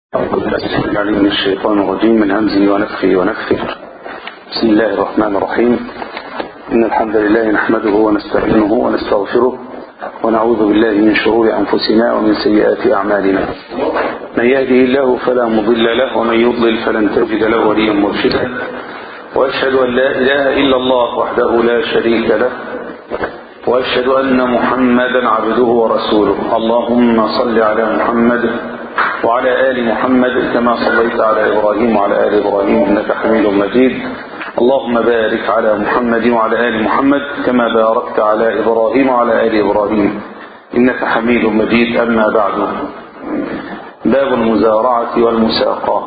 العليم من الشيطان الرجيم من همزه ونفخه ونفخه بسم الله الرحمن الرحيم إن الحمد لله نحمده ونستعينه ونستغفره ونعوذ بالله من شرور أنفسنا ومن سيئات أعمالنا من يهده الله فلا مضل له ومن يضلل فلن تجد له وليا مرشدا وأشهد أن لا إله إلا الله وحده لا شريك له وأشهد أن محمدا عبده ورسوله اللهم صل على محمد وعلى آل محمد كما صليت على إبراهيم وعلى آل إبراهيم إنك حميد مجيد اللهم بارك على محمد وعلى آل محمد كما باركت على إبراهيم وعلى آل إبراهيم إنك حميد مجيد أما بعد باب المزارعة والمساقاة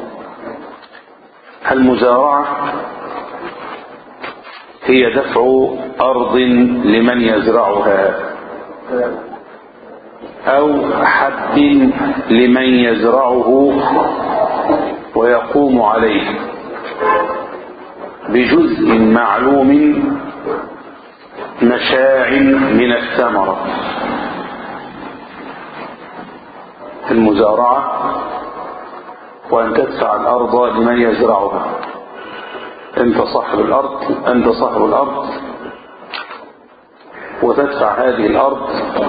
المزارعة هي دفع أرض لمن يزرعها أو حب لمن يزرعه ويقوم عليه بجزء معلوم مشاع من الثمرة المزارعة وأن تدفع الأرض لمن يزرعها أنت صاحب الأرض أنت صاحب الأرض وتدفع هذه الأرض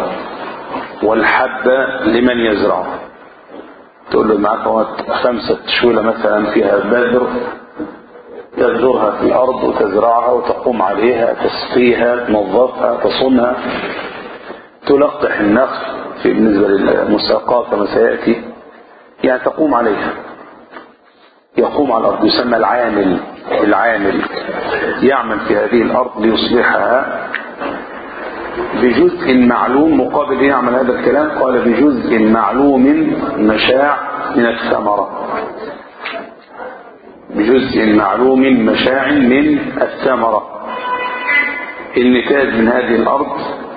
والحب لمن يزرعه تقول له معك خمسة شولة مثلا فيها بذر تبذرها في الأرض وتزرعها وتقوم عليها تسقيها تنظفها تصونها تلقح النخل في بالنسبة للمساقات كما سيأتي يعني تقوم عليها يقوم على الأرض يسمى العامل العامل يعمل في هذه الأرض ليصلحها بجزء معلوم مقابل يعمل هذا الكلام قال بجزء معلوم مشاع من الثمرة بجزء معلوم مشاع من الثمرة النتاج من هذه الأرض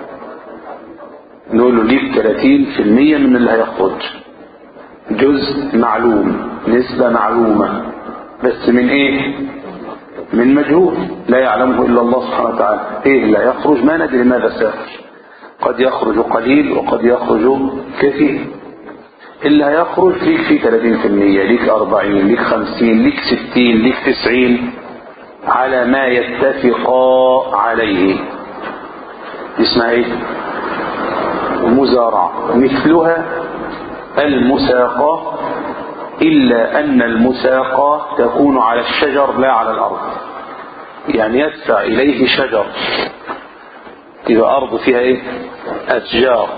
نقول له ليك 30% من اللي هيخرج جزء معلوم نسبة معلومة بس من ايه من مجهول لا يعلمه إلا الله سبحانه وتعالى ايه لا يخرج ما ندري ماذا سيخرج قد يخرج قليل وقد يخرج كثير اللي هيخرج ليك فيه 30% ليك 40 ليك 50 ليك 60 ليك 90 على ما يتفقا عليه اسمها ايه مزارعة مثلها المساقة إلا أن المساقة تكون على الشجر لا على الأرض يعني يدفع إليه شجر يبقى أرض فيها إيه أشجار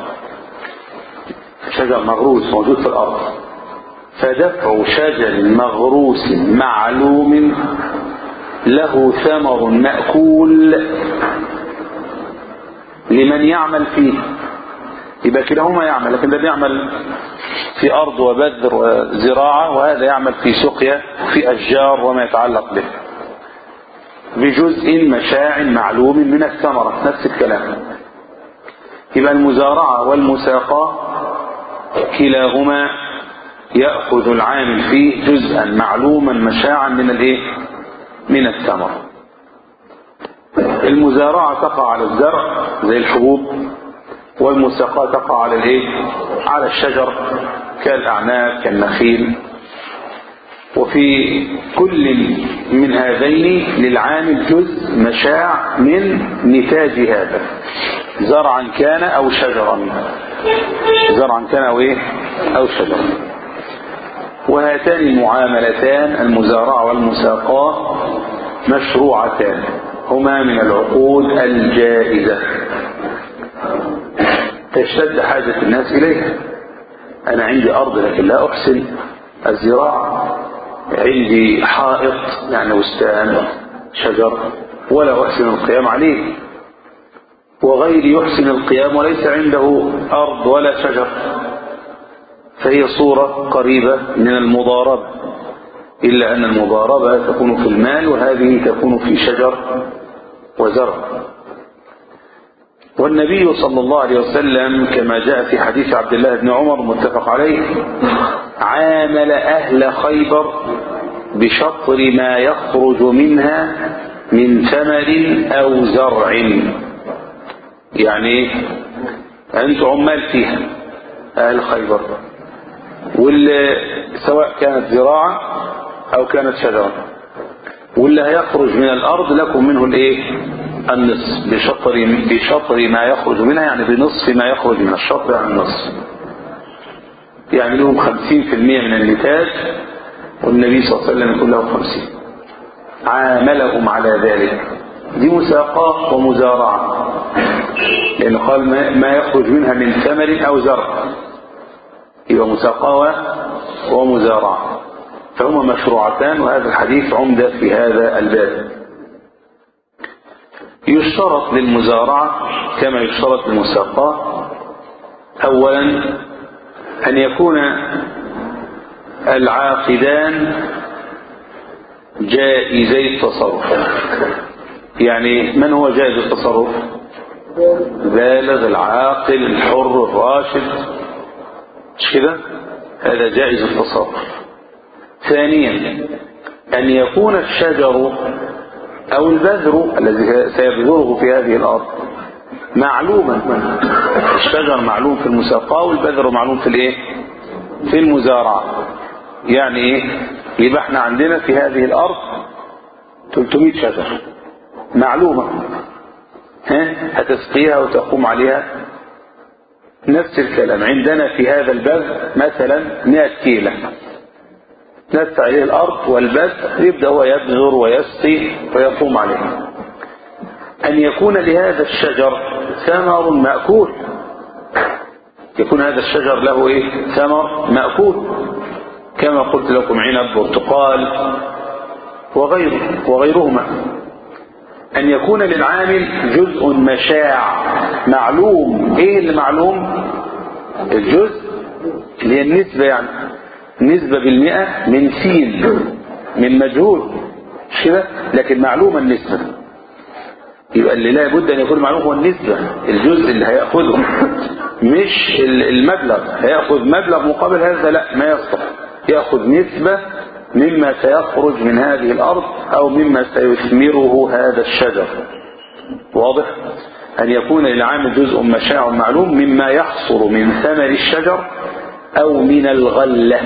شجر مغروس موجود في الأرض فدفع شجر مغروس معلوم له ثمر مأكول لمن يعمل فيه يبقى كلاهما يعمل لكن ده بيعمل في أرض وبذر وزراعة وهذا يعمل في سقيا في أشجار وما يتعلق به بجزء مشاع معلوم من الثمرة نفس الكلام يبقى المزارعة والمساقاة كلاهما يأخذ العامل فيه جزءا معلوما مشاعا من الايه من الثمرة المزارعة تقع على الزرع زي الحبوب والمساقاة تقع على الايه على الشجر كالأعناب كالنخيل وفي كل من هذين للعامل جزء مشاع من نتاج هذا زرعا كان أو شجرا زرعا كان أو إيه أو شجرا وهاتان المعاملتان المزارعة والمساقاة مشروعتان هما من العقود الجائزة تشتد حاجة الناس إليها أنا عندي أرض لكن لا أحسن الزراعة عندي حائط يعني وستان شجر ولا أحسن القيام عليه وغيري يحسن القيام وليس عنده أرض ولا شجر فهي صورة قريبة من المضاربة إلا أن المضاربة تكون في المال وهذه تكون في شجر وزرع والنبي صلى الله عليه وسلم كما جاء في حديث عبد الله بن عمر متفق عليه عامل أهل خيبر بشطر ما يخرج منها من ثمر أو زرع يعني أنت عمال فيها أهل خيبر واللي سواء كانت زراعة أو كانت شجرة واللي هيخرج من الأرض لكم منه الإيه النصف بشطر بشطر ما يخرج منها يعني بنصف ما يخرج من الشطر يعني النصف يعني لهم خمسين في المية من النتاج والنبي صلى الله عليه وسلم يقول له خمسين عاملهم على ذلك دي مساقات ومزارعة لأنه قال ما يخرج منها من ثمر أو زرع يبقى مساقة ومزارعة فهما مشروعتان وهذا الحديث عمدة في هذا الباب يشترط للمزارعة كما يشترط للمساقة أولا أن يكون العاقدان جائزي التصرف يعني من هو جائز التصرف بالغ العاقل الحر الراشد مش كده هذا جائز التصرف ثانيا أن يكون الشجر أو البذر الذي سيبذره في هذه الأرض معلوما الشجر معلوم في المساقاة والبذر معلوم في الايه في المزارعة يعني ايه يبقى احنا عندنا في هذه الأرض 300 شجر معلومة ها هتسقيها وتقوم عليها نفس الكلام عندنا في هذا البذر مثلا 100 كيلة نسع عليه الأرض والبذر يبدأ هو يبذر ويسقي ويقوم عليه أن يكون لهذا الشجر ثمر مأكول يكون هذا الشجر له إيه ثمر مأكول كما قلت لكم عنب برتقال وغيره وغيرهما أن يكون للعامل جزء مشاع معلوم إيه اللي معلوم الجزء اللي هي النسبة يعني نسبة بالمئة من سين من مجهول مش كده لكن معلومة النسبة يبقى اللي لا بد أن يكون معلوم هو النسبة الجزء اللي هيأخذه مش المبلغ هيأخذ مبلغ مقابل هذا لا ما يصلح يأخذ نسبة مما سيخرج من هذه الأرض أو مما سيثمره هذا الشجر واضح أن يكون للعامل جزء مشاع معلوم مما يحصل من ثمر الشجر أو من الغلة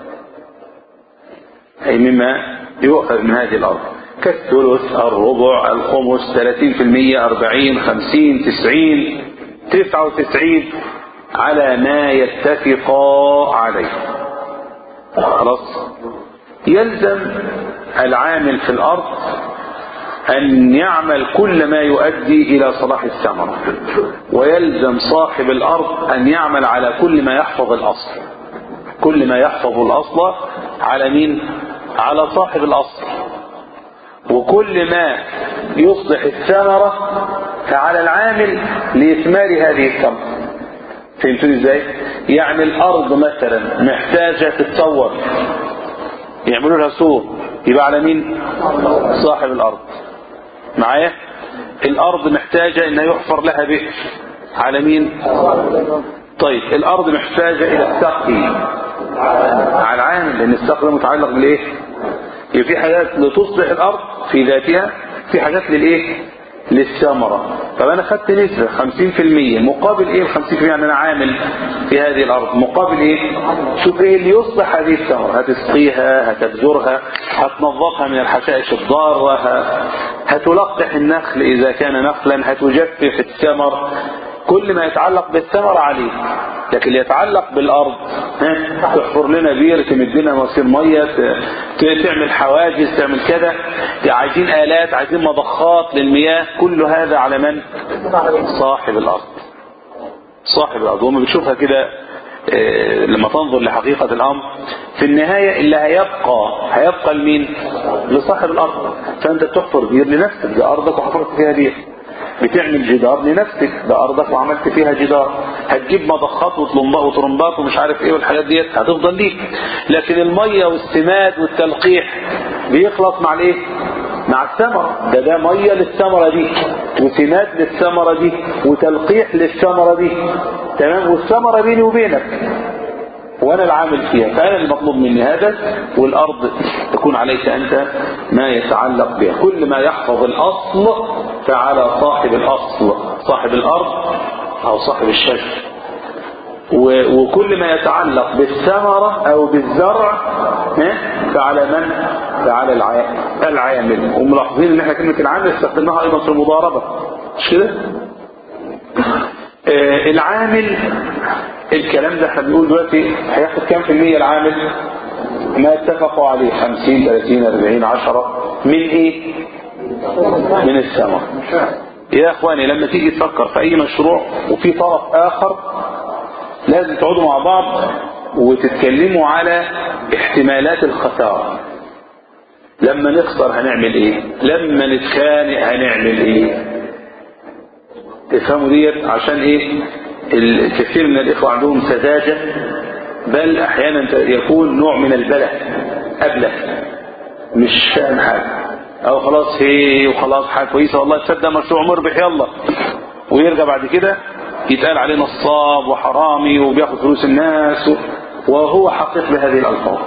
أي مما يؤخذ من هذه الأرض كالثلث الربع الخمس 30% 40 50 90 99 على ما يتفقا عليه خلاص يلزم العامل في الأرض أن يعمل كل ما يؤدي إلى صلاح الثمرة ويلزم صاحب الأرض أن يعمل على كل ما يحفظ الأصل كل ما يحفظ الأصل على مين على صاحب الأصل وكل ما يصلح الثمرة فعلى العامل لإثمار هذه الثمرة فهمتوني ازاي يعني الأرض مثلا محتاجة تتصور يعملوا لها سور يبقى على مين صاحب الأرض معايا الأرض محتاجة إنها يحفر لها بئر على مين طيب الأرض محتاجة إلى السقي على العامل لأن السقي متعلق بالإيه يبقى في حاجات لتصلح الأرض في ذاتها في حاجات للإيه للثمرة طب أنا خدت نسبة 50% مقابل إيه ال 50% يعني أنا عامل في هذه الأرض مقابل إيه شوف إيه اللي يصلح هذه الثمرة هتسقيها هتبذرها هتنظفها من الحشائش الضارة هتلقح النخل إذا كان نخلا هتجفف الثمر كل ما يتعلق بالثمر عليه لكن اللي يتعلق بالارض تحفر لنا بير تمد لنا مواسير ميه تعمل حواجز تعمل كذا عايزين الات عايزين مضخات للمياه كل هذا على من صاحب الارض صاحب الارض وما بتشوفها كده لما تنظر لحقيقة الأمر في النهاية اللي هيبقى هيبقى لمين لصاحب الأرض فأنت تحفر بير لنفسك دي أرضك وحفرت فيها بير بتعمل جدار لنفسك ده أرضك وعملت فيها جدار هتجيب مضخات وطرمبات ومش عارف ايه والحاجات ديت هتفضل ليك لكن المية والسماد والتلقيح بيخلص مع الايه مع الثمرة ده ده مية للثمرة دي وسماد للثمرة دي وتلقيح للثمرة دي تمام والثمرة بيني وبينك وانا العامل فيها فانا المطلوب مني هذا والارض تكون عليك انت ما يتعلق بها كل ما يحفظ الاصل فعلى صاحب الاصل صاحب الارض او صاحب الشجر و- وكل ما يتعلق بالثمرة أو بالزرع ها، فعلى من؟ فعلى الع- العامل وملاحظين ان احنا كلمة العامل استخدمناها ايضا في المضاربة مش كده؟ آه، العامل الكلام ده احنا بنقول دلوقتي هياخد كام في المية العامل؟ ما اتفقوا عليه 50 30 40 10 من ايه؟ من الثمر يا اخواني لما تيجي تفكر في اي مشروع وفي طرف اخر لازم تقعدوا مع بعض وتتكلموا على احتمالات الخسارة لما نخسر هنعمل ايه لما نتخانق هنعمل ايه تفهموا ديت عشان ايه الكثير من الاخوة عندهم سذاجة بل احيانا يكون نوع من البلة ابله مش فاهم حاجة او خلاص هي وخلاص حاجة كويسة والله تصدق مشروع مربح يلا ويرجع بعد كده يتقال عليه نصاب وحرامي وبياخد فلوس الناس و- وهو حقيق بهذه الألفاظ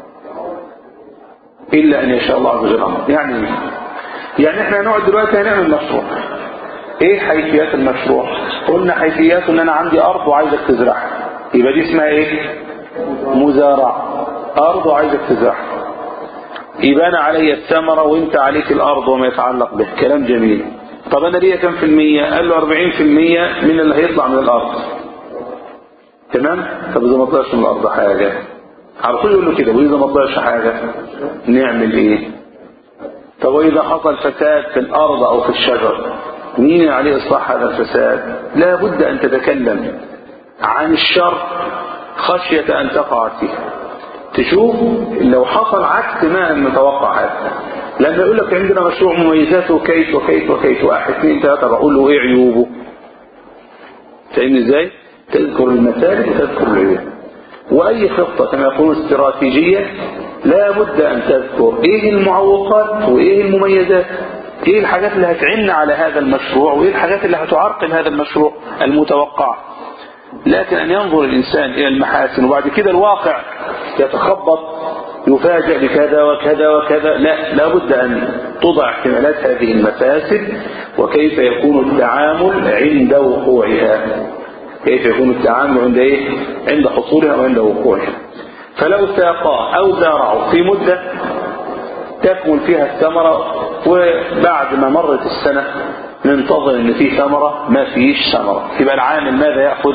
إلا أن يشاء الله عز وجل أمر يعني إيه؟ يعني احنا هنقعد دلوقتي هنعمل مشروع ايه حيثيات المشروع قلنا حيثياته ان انا عندي ارض وعايزك تزرعها يبقى دي اسمها ايه مزارعة ارض وعايزك تزرعها يبقى انا علي الثمرة وانت عليك الارض وما يتعلق به كلام جميل طب انا ليا كم في المية قال له 40% من اللي هيطلع من الارض تمام طب اذا ما طلعش من الارض حاجة على طول يقول له كده واذا ما طلعش حاجة نعمل ايه طب واذا حصل فساد في الارض او في الشجر مين عليه اصلاح هذا الفساد لا بد ان تتكلم عن الشر خشية ان تقع فيه تشوف لو حصل عكس ما المتوقع هذا لما يقول لك عندنا مشروع مميزاته كيت وكيت وكيت واحد اثنين ثلاثة بقول له ايه عيوبه فاهمني ازاي تذكر المسالك وتذكر العيوب واي خطة كما يقولون استراتيجية لا بد ان تذكر ايه المعوقات وايه المميزات ايه الحاجات اللي هتعن على هذا المشروع وايه الحاجات اللي هتعرقل هذا المشروع المتوقع لكن ان ينظر الانسان الى المحاسن وبعد كده الواقع يتخبط يفاجأ بكذا وكذا وكذا لا لابد أن توضع احتمالات هذه المفاسد وكيف يكون التعامل عند وقوعها كيف يكون التعامل عند ايه عند حصولها وعند وقوعها فلو ساقا أو زارعوا في مدة تكمل فيها الثمرة وبعد ما مرت السنة ننتظر ان في ثمرة ما فيش ثمرة يبقى العامل ماذا يأخذ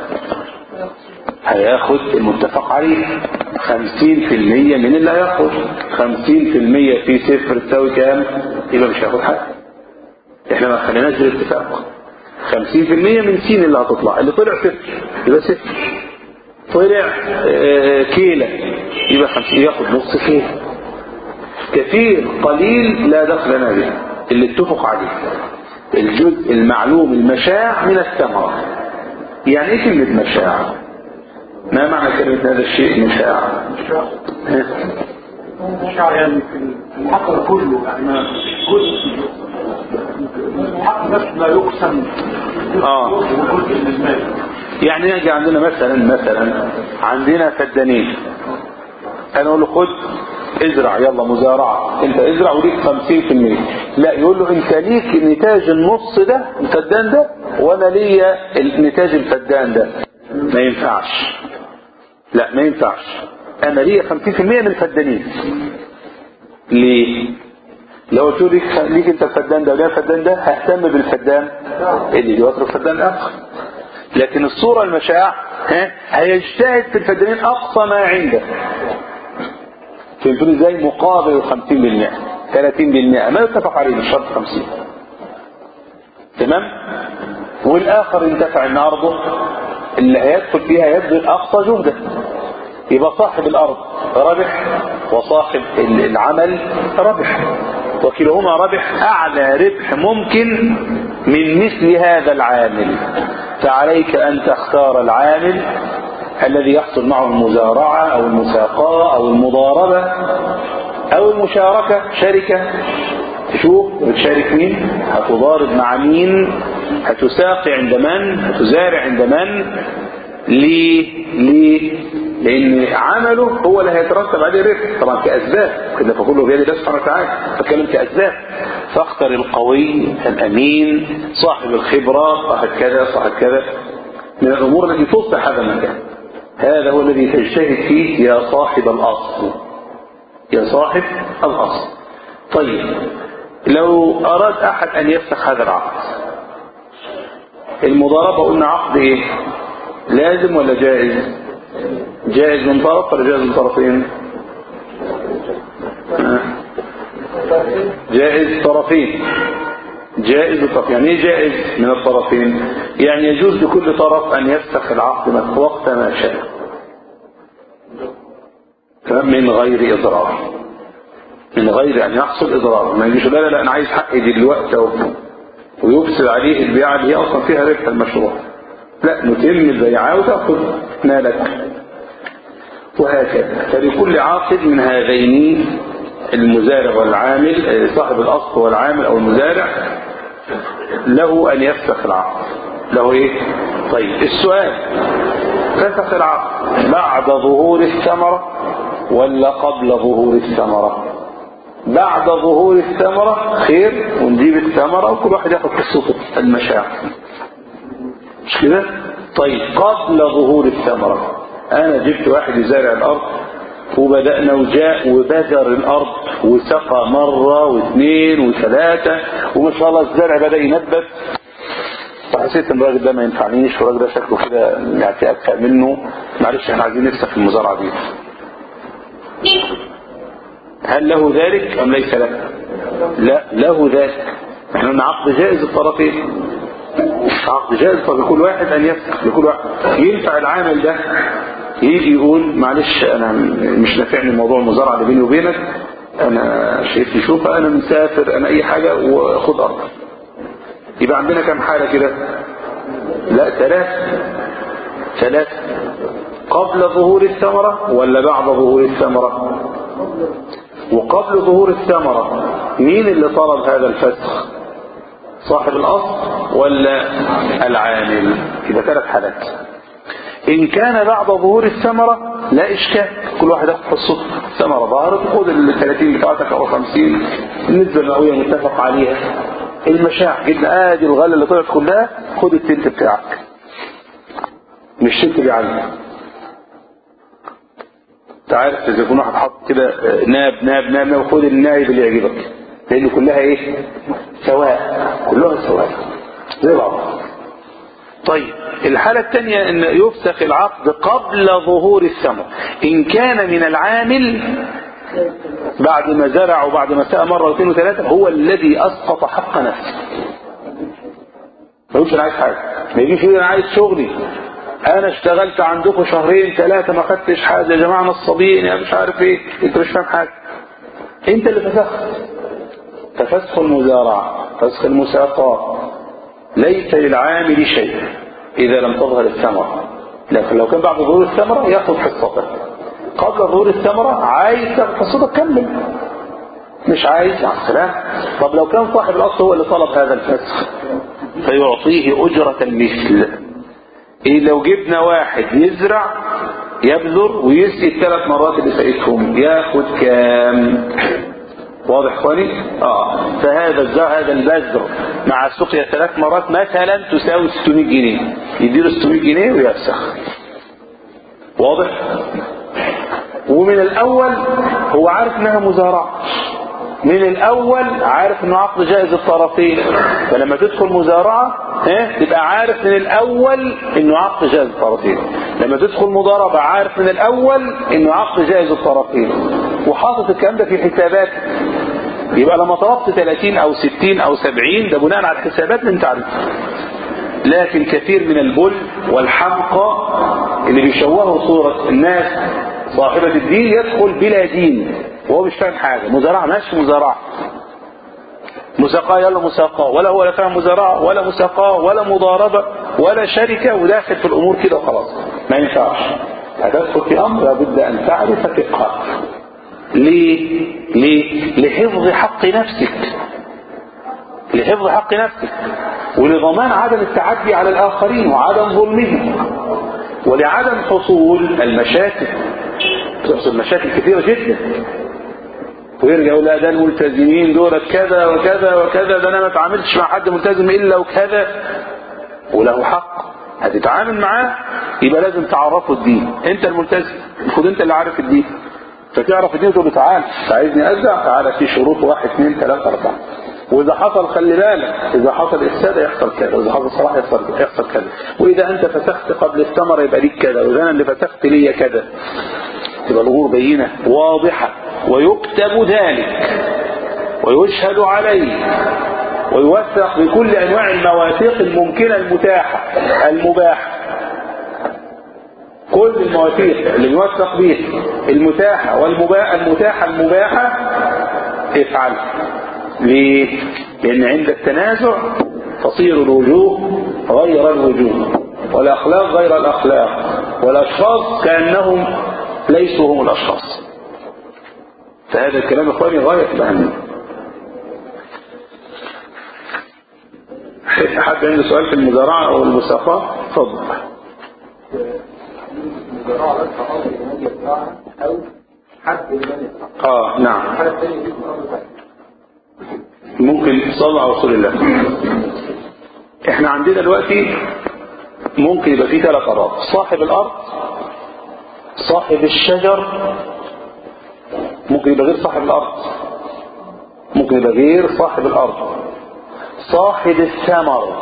هياخد المتفق عليه خمسين في المية من اللي هياخد خمسين في المية في صفر تساوي كام يبقى مش هياخد حاجة احنا ما خليناش بالاتفاق خمسين في المية من سين اللي هتطلع اللي طلع صفر يبقى صفر طلع اه كيلة يبقى خمسين ياخد نص كيلة كثير قليل لا دخل لنا به اللي اتفق عليه الجزء المعلوم المشاع من الثمرة يعني ايه كلمة مشاع ما معنى كلمة هذا الشيء مشاع مشاع يعني في الحقل كله يعني ما جزء الحق بس لا يقسم آه. جزء من المال يعني يجي عندنا مثلا مثلا عندنا فدانين انا اقول له خد ازرع يلا مزارعة انت ازرع وليك 50% لا يقول له انت ليك نتاج النص ده الفدان ده وانا ليا نتاج الفدان ده ما ينفعش لا ما ينفعش انا ليا 50% من الفدانين ليه لو قلت له ليك ليك انت الفدان ده وليا الفدان ده ههتم بالفدان اللي يوصل فدان اخر لكن الصورة المشاع ها هيجتهد في الفدانين اقصى ما عنده فهمتوني ازاي مقابل 50% 30% ما يتفق عليه مش شرط 50 تمام والاخر انتفع ان ارضه اللي هيدخل فيها يبذل اقصى جهده يبقى صاحب الارض ربح وصاحب العمل ربح وكلاهما ربح اعلى ربح ممكن من مثل هذا العامل فعليك ان تختار العامل الذي يحصل معه المزارعة او المساقاة او المضاربة او المشاركة شركة تشوف بتشارك مين هتضارب مع مين هتساقي عند من هتزارع عند من ليه ليه لان عمله هو اللي هيترتب عليه الربح طبعا كاسباب كده فكله بيد الله سبحانه وتعالى بتكلم كاسباب فاختر القوي الامين صاحب الخبره صاحب كذا صاحب كذا من الأمور التي تصلح هذا المكان هذا هو الذي تجتهد فيه يا صاحب الأصل يا صاحب الأصل طيب لو أراد أحد أن يفسخ هذا العقد المضاربة قلنا عقد إيه لازم ولا جائز جائز من طرف ولا جائز من طرفين جائز طرفين جائز الطرف يعني ايه جائز من الطرفين يعني يجوز لكل طرف ان يفسخ العقد وقت ما شاء من غير اضرار من غير ان يحصل اضرار ما يجيش لا لا لا انا عايز حقي دلوقتي اهو ويفسد عليه البيعه اللي هي اصلا فيها ربح المشروع لا نتم البيعه وتاخذ مالك وهكذا فلكل عاقد من هذين المزارع والعامل صاحب الأصل والعامل أو المزارع له أن يفسخ العقد له إيه طيب السؤال فسخ العقد بعد ظهور الثمرة ولا قبل ظهور الثمرة بعد ظهور الثمرة خير ونجيب الثمرة وكل واحد ياخد قصته المشاعر مش كده طيب قبل ظهور الثمرة انا جبت واحد يزارع الارض وبدأنا وجاء وبذر الارض وسقى مرة واثنين وثلاثة وما شاء الله الزرع بدأ ينبت فحسيت ان الراجل ده ما ينفعنيش والراجل ده شكله كده يعني في اكفأ منه معلش احنا عايزين نفسخ المزارعة دي هل له ذلك ام ليس له لا له ذلك احنا قلنا عقد جائز الطرفين عقد جائز فلكل واحد ان يفسخ لكل واحد ينفع العامل ده يجي يقول معلش انا مش نافعني موضوع المزارعه اللي بيني وبينك انا شايفني شوف انا مسافر انا اي حاجه وخد ارض يبقى عندنا كم حاله كده لا ثلاث ثلاث قبل ظهور الثمره ولا بعد ظهور الثمره وقبل ظهور الثمره مين اللي طلب هذا الفسخ صاحب الأصل ولا العامل يبقى ثلاث حالات إن كان بعد ظهور الثمرة لا إشكال كل واحد ياخد حصته ثمرة ظهرت خد ال 30 بتاعتك أو 50 النسبة المئوية متفق عليها المشاع جبنا ادي الغله اللي طلعت كلها خد التلت بتاعك مش تلت بيعلم انت عارف اذا يكون واحد حاطط كده ناب ناب ناب ناب خد النايب اللي يعجبك لان كلها ايه سواء كلها سواء زي بعض طيب الحالة الثانية ان يفسخ العقد قبل ظهور الثمر ان كان من العامل بعد ما زرع وبعد ما سقى مرة واثنين وثلاثة هو الذي اسقط حق نفسه ما يقولش انا عايز حاجة ما يجيش يقول انا عايز شغلي انا اشتغلت عندكم شهرين ثلاثة ما خدتش حاجة يا جماعة نصابين يا مش عارف ايه انت مش فاهم حاجة انت اللي فسخت ففسخ المزارعة فسخ المساقات ليس للعامل شيء إذا لم تظهر الثمرة لكن لو كان بعد ظهور الثمرة يأخذ حصته قبل ظهور الثمرة عايز تاخد حصتك كمل مش عايز مع السلامة طب لو كان صاحب الأصل هو اللي طلب هذا الفسخ فيعطيه أجرة المثل إيه لو جبنا واحد يزرع يبذر ويسقي الثلاث مرات اللي سقيتهم ياخد كام واضح اخواني اه فهذا الزرع هذا البذر مع السقيا ثلاث مرات مثلا تساوي 600 جنيه يديله 600 جنيه ويفسخ واضح ومن الاول هو عارف انها مزارعه من الاول عارف انه عقد جائز الطرفين فلما تدخل مزارعه ها تبقى عارف من الاول انه عقد جائز الطرفين لما تدخل مضاربه عارف من الاول انه عقد جائز الطرفين وحاطط الكلام ده في حسابات يبقى لما طلبت 30 او 60 او 70 ده بناء على الحسابات اللي انت عارفها لكن كثير من البل والحمقى اللي بيشوهوا صورة الناس صاحبة الدين يدخل بلا دين وهو مش فاهم حاجة مزارعة ماشي مزارعة مساقاه يلا مساقاه ولا هو لا فاهم مزارعة ولا مساقاه ولا مضاربة ولا شركة وداخل في الأمور كده وخلاص ما ينفعش هتدخل في أمر لابد أن تعرف فقهه ليه؟ ليه؟ لحفظ حق نفسك لحفظ حق نفسك ولضمان عدم التعدي على الآخرين وعدم ظلمهم ولعدم حصول المشاكل تحصل مشاكل كثيرة جدا ويرجع يقول لا ده الملتزمين دول كذا وكذا وكذا ده انا ما اتعاملتش مع حد ملتزم الا وكذا وله حق هتتعامل معاه يبقى لازم تعرفه الدين انت الملتزم المفروض انت اللي عارف الدين فتعرف الدين تقول له تعال انت عايزني ازع تعالى في شروط واحد اثنين ثلاثة أربعة وإذا حصل خلي بالك إذا حصل إفساد يحصل كذا وإذا حصل صلاح يحصل يحصل كذا وإذا أنت فسخت قبل الثمرة يبقى ليك كذا وإذا أنا اللي فسخت لي كذا تبقى الأمور بينة واضحة ويكتب ذلك ويشهد عليه ويوثق بكل أنواع المواثيق الممكنة المتاحة المباحة كل المواثيق اللي يوثق بها المتاحة والمباحة المتاحة المباحة افعل ليه؟ لأن عند التنازع تصير الوجوه غير الوجوه والأخلاق غير الأخلاق والأشخاص كأنهم ليسوا هم الأشخاص فهذا الكلام إخواني غاية الأهمية حد عنده سؤال في المزارعة أو المساقات تفضل المزارعة بس أرض النادي بتاعها أو حد المال اه نعم الحالة الثانية دي في أرض ثانية ممكن تصلي على رسول الله احنا عندنا دلوقتي ممكن يبقى فيه ثلاث اراضي صاحب الارض صاحب الشجر ممكن يبقى غير صاحب الارض ممكن يبقى غير صاحب الارض صاحب الثمر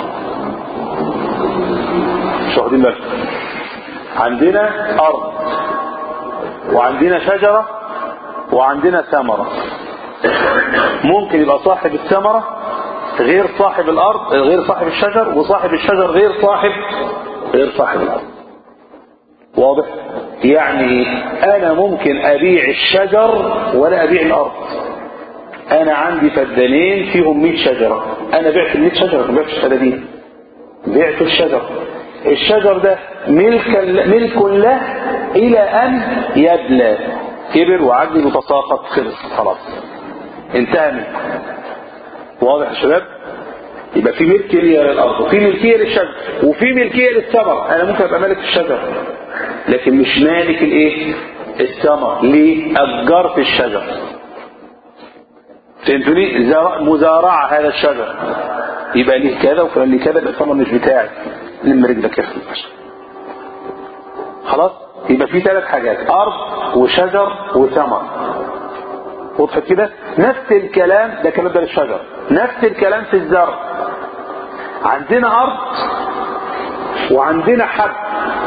مش واخدين بالكم عندنا ارض وعندنا شجره وعندنا ثمره ممكن يبقى صاحب الثمرة غير صاحب الأرض غير صاحب الشجر وصاحب الشجر غير صاحب غير صاحب الأرض واضح يعني أنا ممكن أبيع الشجر ولا أبيع الأرض أنا عندي فدانين فيهم 100 شجرة أنا بعت ال 100 شجرة ما بعتش الفدانين بعت الشجر الشجر ده ملك ملك له إلى أن يبلى كبر وعجل وتساقط خلص خلاص انتهى منه واضح يا شباب يبقى في ملكية للأرض وفي ملكية للشجر وفي ملكية للثمر أنا ممكن أبقى مالك الشجر لكن مش مالك الإيه الثمر ليه أجرت الشجر فهمتوني زرع- مزارعة هذا الشجر يبقى ليه كذا وفلان ليه كذا يبقى الثمر مش بتاعي لم رجلك يا أخي خلاص يبقى في ثلاث حاجات أرض وشجر وثمر وضحت كده نفس الكلام ده كلام ده للشجر نفس الكلام في الزرع عندنا ارض وعندنا حب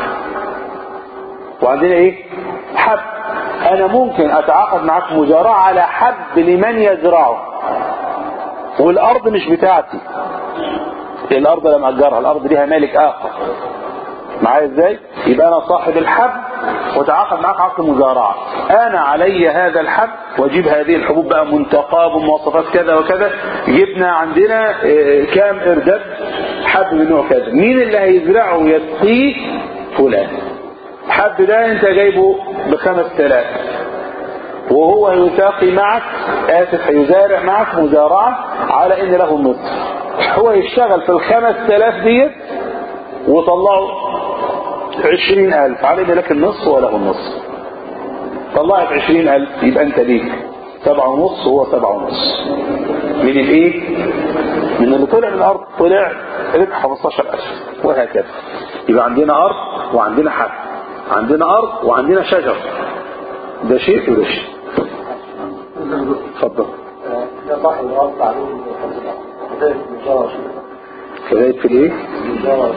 وعندنا ايه حب انا ممكن اتعاقد معاك مزارعة على حب لمن يزرعه والارض مش بتاعتي الارض لم اجرها الارض ليها مالك اخر معايا ازاي يبقى انا صاحب الحب وتعاقد معاك عقد مزارعة انا علي هذا الحب واجيب هذه الحبوب بقى منتقاه بمواصفات كذا وكذا جبنا عندنا آه، كام اردب حب من نوع كذا مين اللي هيزرعه ويسقيه فلان الحب ده انت جايبه بخمس تلاف وهو يساقي معك اسف هيزارع معك مزارعة على ان له النصف هو يشتغل في الخمس تلاف ديت وطلعوا عشرين ألف عليه لك النصف وله النصف طلعت عشرين ألف يبقى أنت ليك سبعة ونص هو سبعة ونص من الإيه؟ من اللي طلع من الأرض طلع ربح 15000 وهكذا يبقى عندنا أرض وعندنا حب عندنا أرض وعندنا شجر ده شيء وده شيء اتفضل ده صاحب الأرض عليه خمسة أرض ده الإيجار كذلك في الإيه؟ الإيجار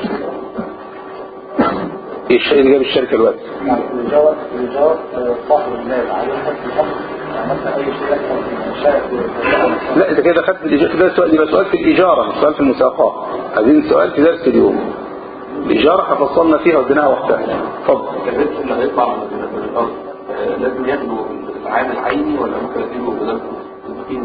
إيه الشيء اللي جاب الشركة دلوقتي؟ يعني الإيجار الإيجار آه، صاحب المال عليه حق الحق يعني مثلا أي شيء يحصل في الشارع لا انت كده خدت الإجابة ده سؤال يبقى سؤال في الإجارة مش سؤال في المساقات عايزين سؤال في درس اليوم الإجارة احنا فصلنا فيها وديناها وقتها اتفضل الربح اللي هيطلع من من الارض آه، لازم ياخده العامل عيني ولا ممكن اديله بنفس قيمه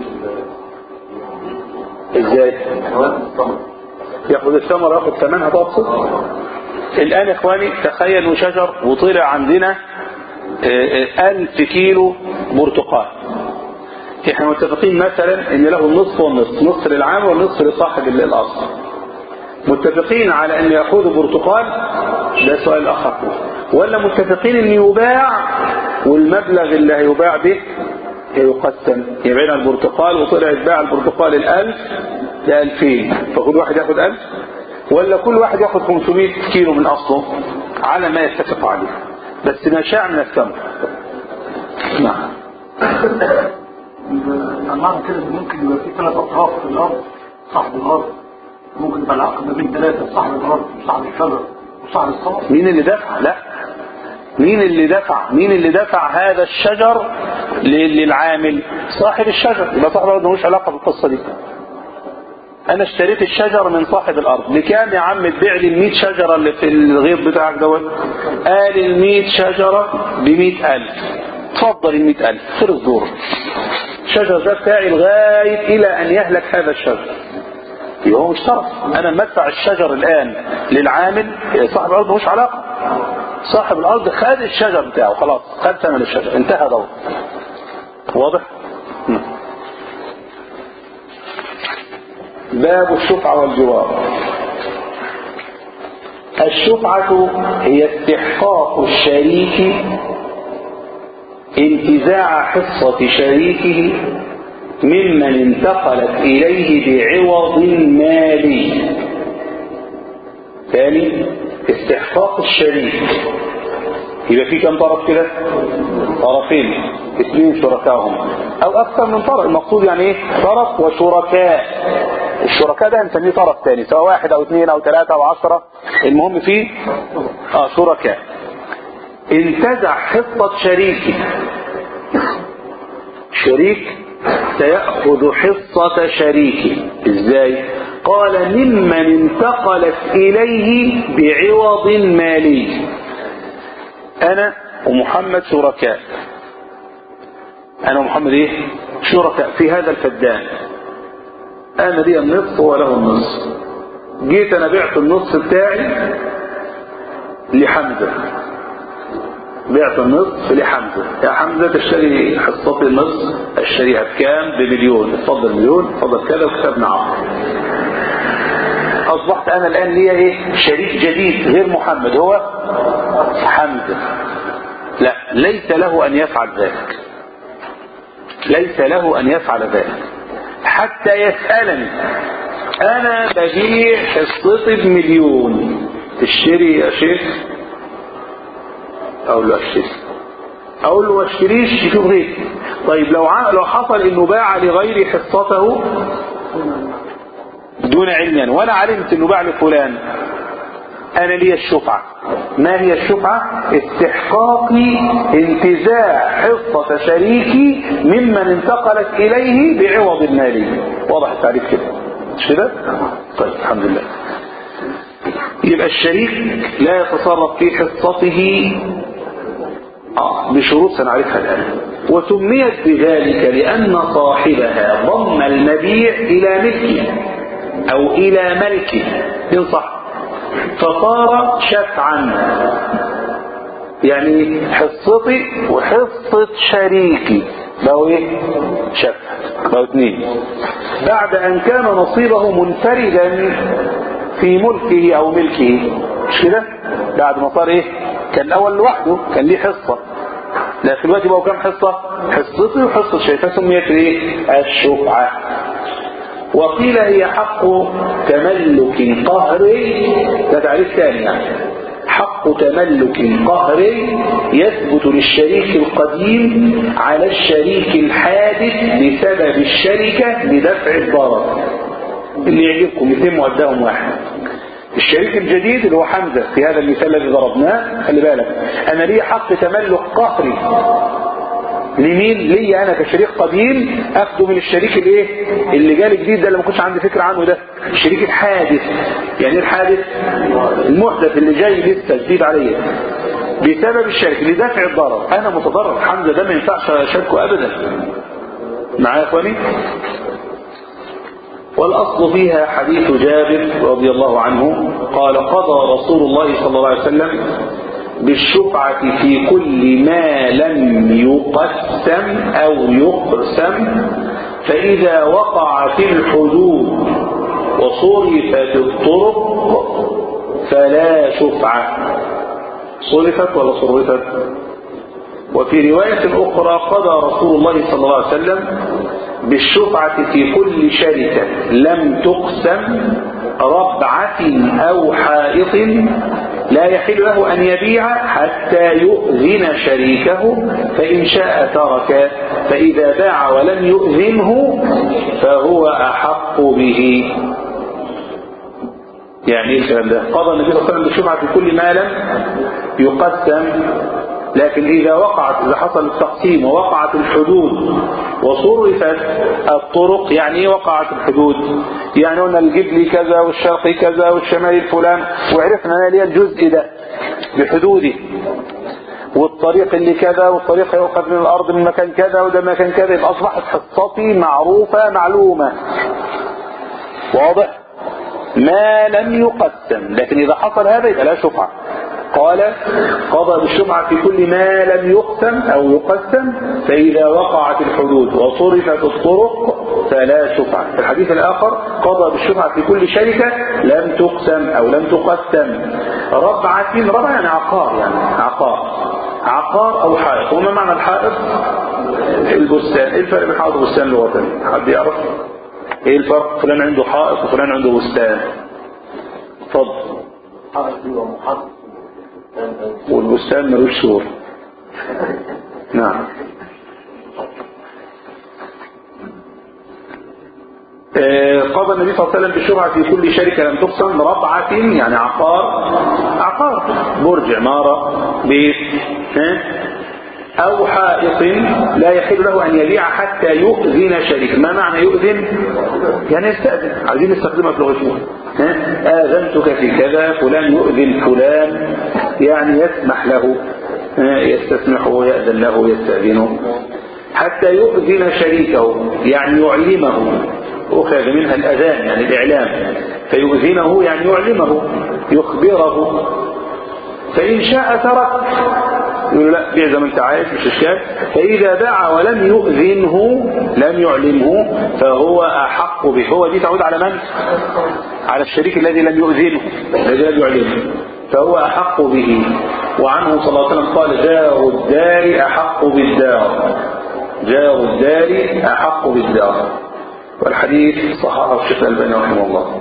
ازاي الحيوانات الثمر ياخد الثمرة ياخد ثمنها تقصد الآن يا إخواني تخيلوا شجر وطلع عندنا آه، آه، ألف كيلو برتقال احنا متفقين مثلا ان له النصف والنصف نصف للعام والنصف لصاحب الأصل متفقين على ان ياخذوا برتقال ده سؤال اخر ولا متفقين ان يباع والمبلغ اللي هيباع به يقسم يبيع البرتقال وطلع يتباع البرتقال الألف لألفين فكل واحد ياخد ألف ولا كل واحد ياخد 500 كيلو من اصله على ما يتفق عليه بس ما شاء من الثمر نعم معنى كده إن ممكن يبقى في ثلاث اطراف في الارض صاحب الارض ممكن يبقى العقد ما بين ثلاثه صاحب الارض وصاحب الشجر وصاحب الثمر مين اللي دفع لا مين اللي دفع مين اللي دفع هذا الشجر ل- للعامل صاحب الشجر يبقى صاحب الارض ملوش علاقه بالقصه دي انا اشتريت الشجر من صاحب الارض بكام يا عم تبيع لي ال 100 شجره اللي في الغيط بتاعك دوت قال ال 100 شجره ب 100000 اتفضل ال 100000 خلص دوره الشجر ده بتاعي لغايه الى ان يهلك هذا الشجر يبقى هو مش طرف انا لما ادفع الشجر الان للعامل صاحب الارض ملوش علاقه صاحب الارض خد الشجر بتاعه خلاص خد ثمن الشجر انتهى دور واضح مم. باب الشفعة والجوار الشفعة هي استحقاق الشريك انتزاع حصة شريكه ممن انتقلت إليه بعوض مالي ثاني استحقاق الشريك يبقى في كم طرف كده طرفين اثنين شركائهم او اكثر من طرف المقصود يعني ايه طرف وشركاء الشركاء ده هنسميه طرف ثاني سواء واحد او اثنين او ثلاثة او عشرة المهم فيه اه شركاء انتزع حصة شريكي شريك سيأخذ حصة شريكه ازاي قال ممن انتقلت اليه بعوض مالي انا ومحمد شركاء انا ومحمد ايه شركاء في هذا الفدان انا لي النصف وله النصف جيت انا بعت النصف بتاعي لحمزة بعت النصف لحمزة يا حمزة تشتري حصتي النصف اشتريها بكام بمليون اتفضل مليون اتفضل كذا وكتبنا عقد اصبحت انا الان ليا ايه شريك جديد غير محمد هو حمزة لا ليس له ان يفعل ذلك ليس له ان يفعل ذلك حتى يسألني انا ببيع حصتي بمليون تشتري يا شيخ اقول له اشتري اقول له اشتريش يشوف غيري طيب لو ع... لو حصل انه باع لغيري حصته دون علم وانا علمت انه باع لفلان انا لي الشفعة ما هي الشفعة استحقاقي انتزاع حصة شريكي ممن انتقلت اليه بعوض مالي واضح التعريف كده مش كده طيب الحمد لله يبقى الشريك لا يتصرف في حصته آه بشروط سنعرفها الآن وسميت بذلك لأن صاحبها ضم المبيع إلى ملكه أو إلى ملكه إن صح فصار شفعا يعني حصتي وحصة شريكي بقوا ايه شفع بقوا اثنين بعد ان كان نصيبه منفردا في ملكه او ملكه مش كده بعد ما صار ايه كان الاول لوحده كان ليه حصة لا في الوقت بقوا كام حصة حصتي وحصة شريكي فسميت ايه الشفعة وقيل هي حق تملك قهري ده تعريف ثاني يعني حق تملك قهري يثبت للشريك القديم على الشريك الحادث بسبب الشركة لدفع الضرر اللي يعجبكم اثنين مؤداهم واحد الشريك الجديد اللي هو حمزة في هذا المثال الذي ضربناه خلي بالك انا لي حق تملك قهري لمين ليا انا كشريك قديم اخده من الشريك الايه اللي جالي جديد ده اللي ما كنتش عندي فكره عنه ده الشريك الحادث يعني ايه الحادث المحدث اللي جاي لسه جديد عليا بسبب الشركه لدفع الضرر انا متضرر حمزه ده ما ينفعش اشاركه ابدا معايا يا اخواني والاصل فيها حديث جابر رضي الله عنه قال قضى رسول الله صلى الله عليه وسلم بالشفعة في كل ما لم يقسم أو يقسم فإذا وقع في الحدود وصرفت الطرق فلا شفعة صرفت ولا صرفت وفي رواية أخرى قضى رسول الله صلى الله عليه وسلم بالشفعة في كل شركة لم تقسم ربعة أو حائط لا يحل له أن يبيع حتى يؤذن شريكه فإن شاء ترك فإذا باع ولم يؤذنه فهو أحق به يعني ايه الكلام ده قضى النبي صلى الله عليه وسلم بالشفعة في كل ما لم يقسم لكن إذا وقعت إذا حصل التقسيم ووقعت الحدود وصرفت الطرق يعني ايه وقعت الحدود يعني قلنا الجبلي كذا والشرقي كذا والشمالي فلان وعرفنا أنا ليه الجزء ده بحدوده والطريق اللي كذا والطريق يؤخذ من الأرض من مكان كذا وده مكان كذا يبقى أصبحت حصتي معروفة معلومة واضح ما لم يقسم لكن إذا حصل هذا يبقى لا شفعة قال قضى بالشفعة في كل ما لم يقسم أو يقسم فإذا وقعت الحدود وصرفت الطرق فلا شفعة في الحديث الآخر قضى بالشفعة في كل شركة لم تقسم أو لم تقسم ربعة ربعة يعني عقار يعني عقار عقار أو حائط وما معنى الحائط البستان ايه الفرق بين حائط وبستان لغة حد يعرف ايه الفرق فلان عنده حائط وفلان عنده بستان اتفضل والبستان ملوش سور نعم قضى النبي صلى الله عليه وسلم بالشفعة في كل شركة لم تقسم ربعة يعني عقار عقار برج عمارة بيت أو حائط لا يحل له أن يبيع حتى يؤذن شريك ما معنى يؤذن يعني يستأذن عايزين نستخدمها في لغتنا آذنتك في كذا فلان يؤذن فلان يعني يسمح له يستسمحه يأذن له يستأذنه حتى يؤذن شريكه يعني يعلمه أخذ منها الأذان يعني الإعلام فيؤذنه يعني يعلمه يخبره فإن شاء ترك يقول لا بيع زي ما انت عايز مش اشكال فاذا باع ولم يؤذنه لم يعلمه فهو احق به هو دي تعود على من على الشريك الذي لم يؤذنه الذي لم يعلمه فهو احق به وعنه صلى الله عليه وسلم قال جار الدار احق بالدار جار الدار احق بالدار والحديث صححه الشيخ الالباني رحمه الله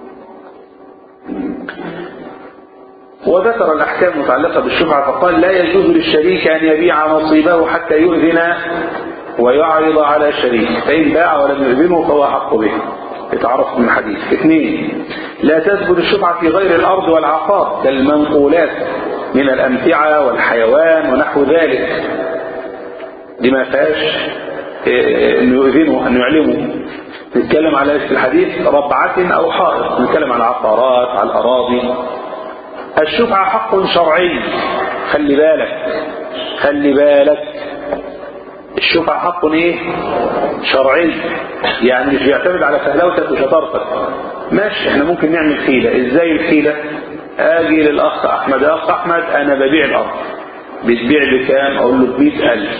وذكر الأحكام المتعلقة بالشفعة فقال لا يجوز للشريك أن يبيع نصيبه حتى يؤذن ويعرض على شريك فإن باع ولم يؤذنه فهو حق به يتعرف من الحديث اثنين لا تثبت الشفعة في غير الأرض والعقار كالمنقولات من الأمتعة والحيوان ونحو ذلك دي ما فيهاش انه يؤذنه انه يعلمه نتكلم على في الحديث ربعة او حائط نتكلم على العقارات على الاراضي الشفعة حق شرعي خلي بالك خلي بالك الشفعة حق ايه شرعي يعني مش بيعتمد على فهلوتك وشطارتك ماشي احنا ممكن نعمل حيلة ازاي الحيلة اجي للاخ احمد يا اخ احمد انا ببيع الارض بتبيع بكام اقول له بمئة الف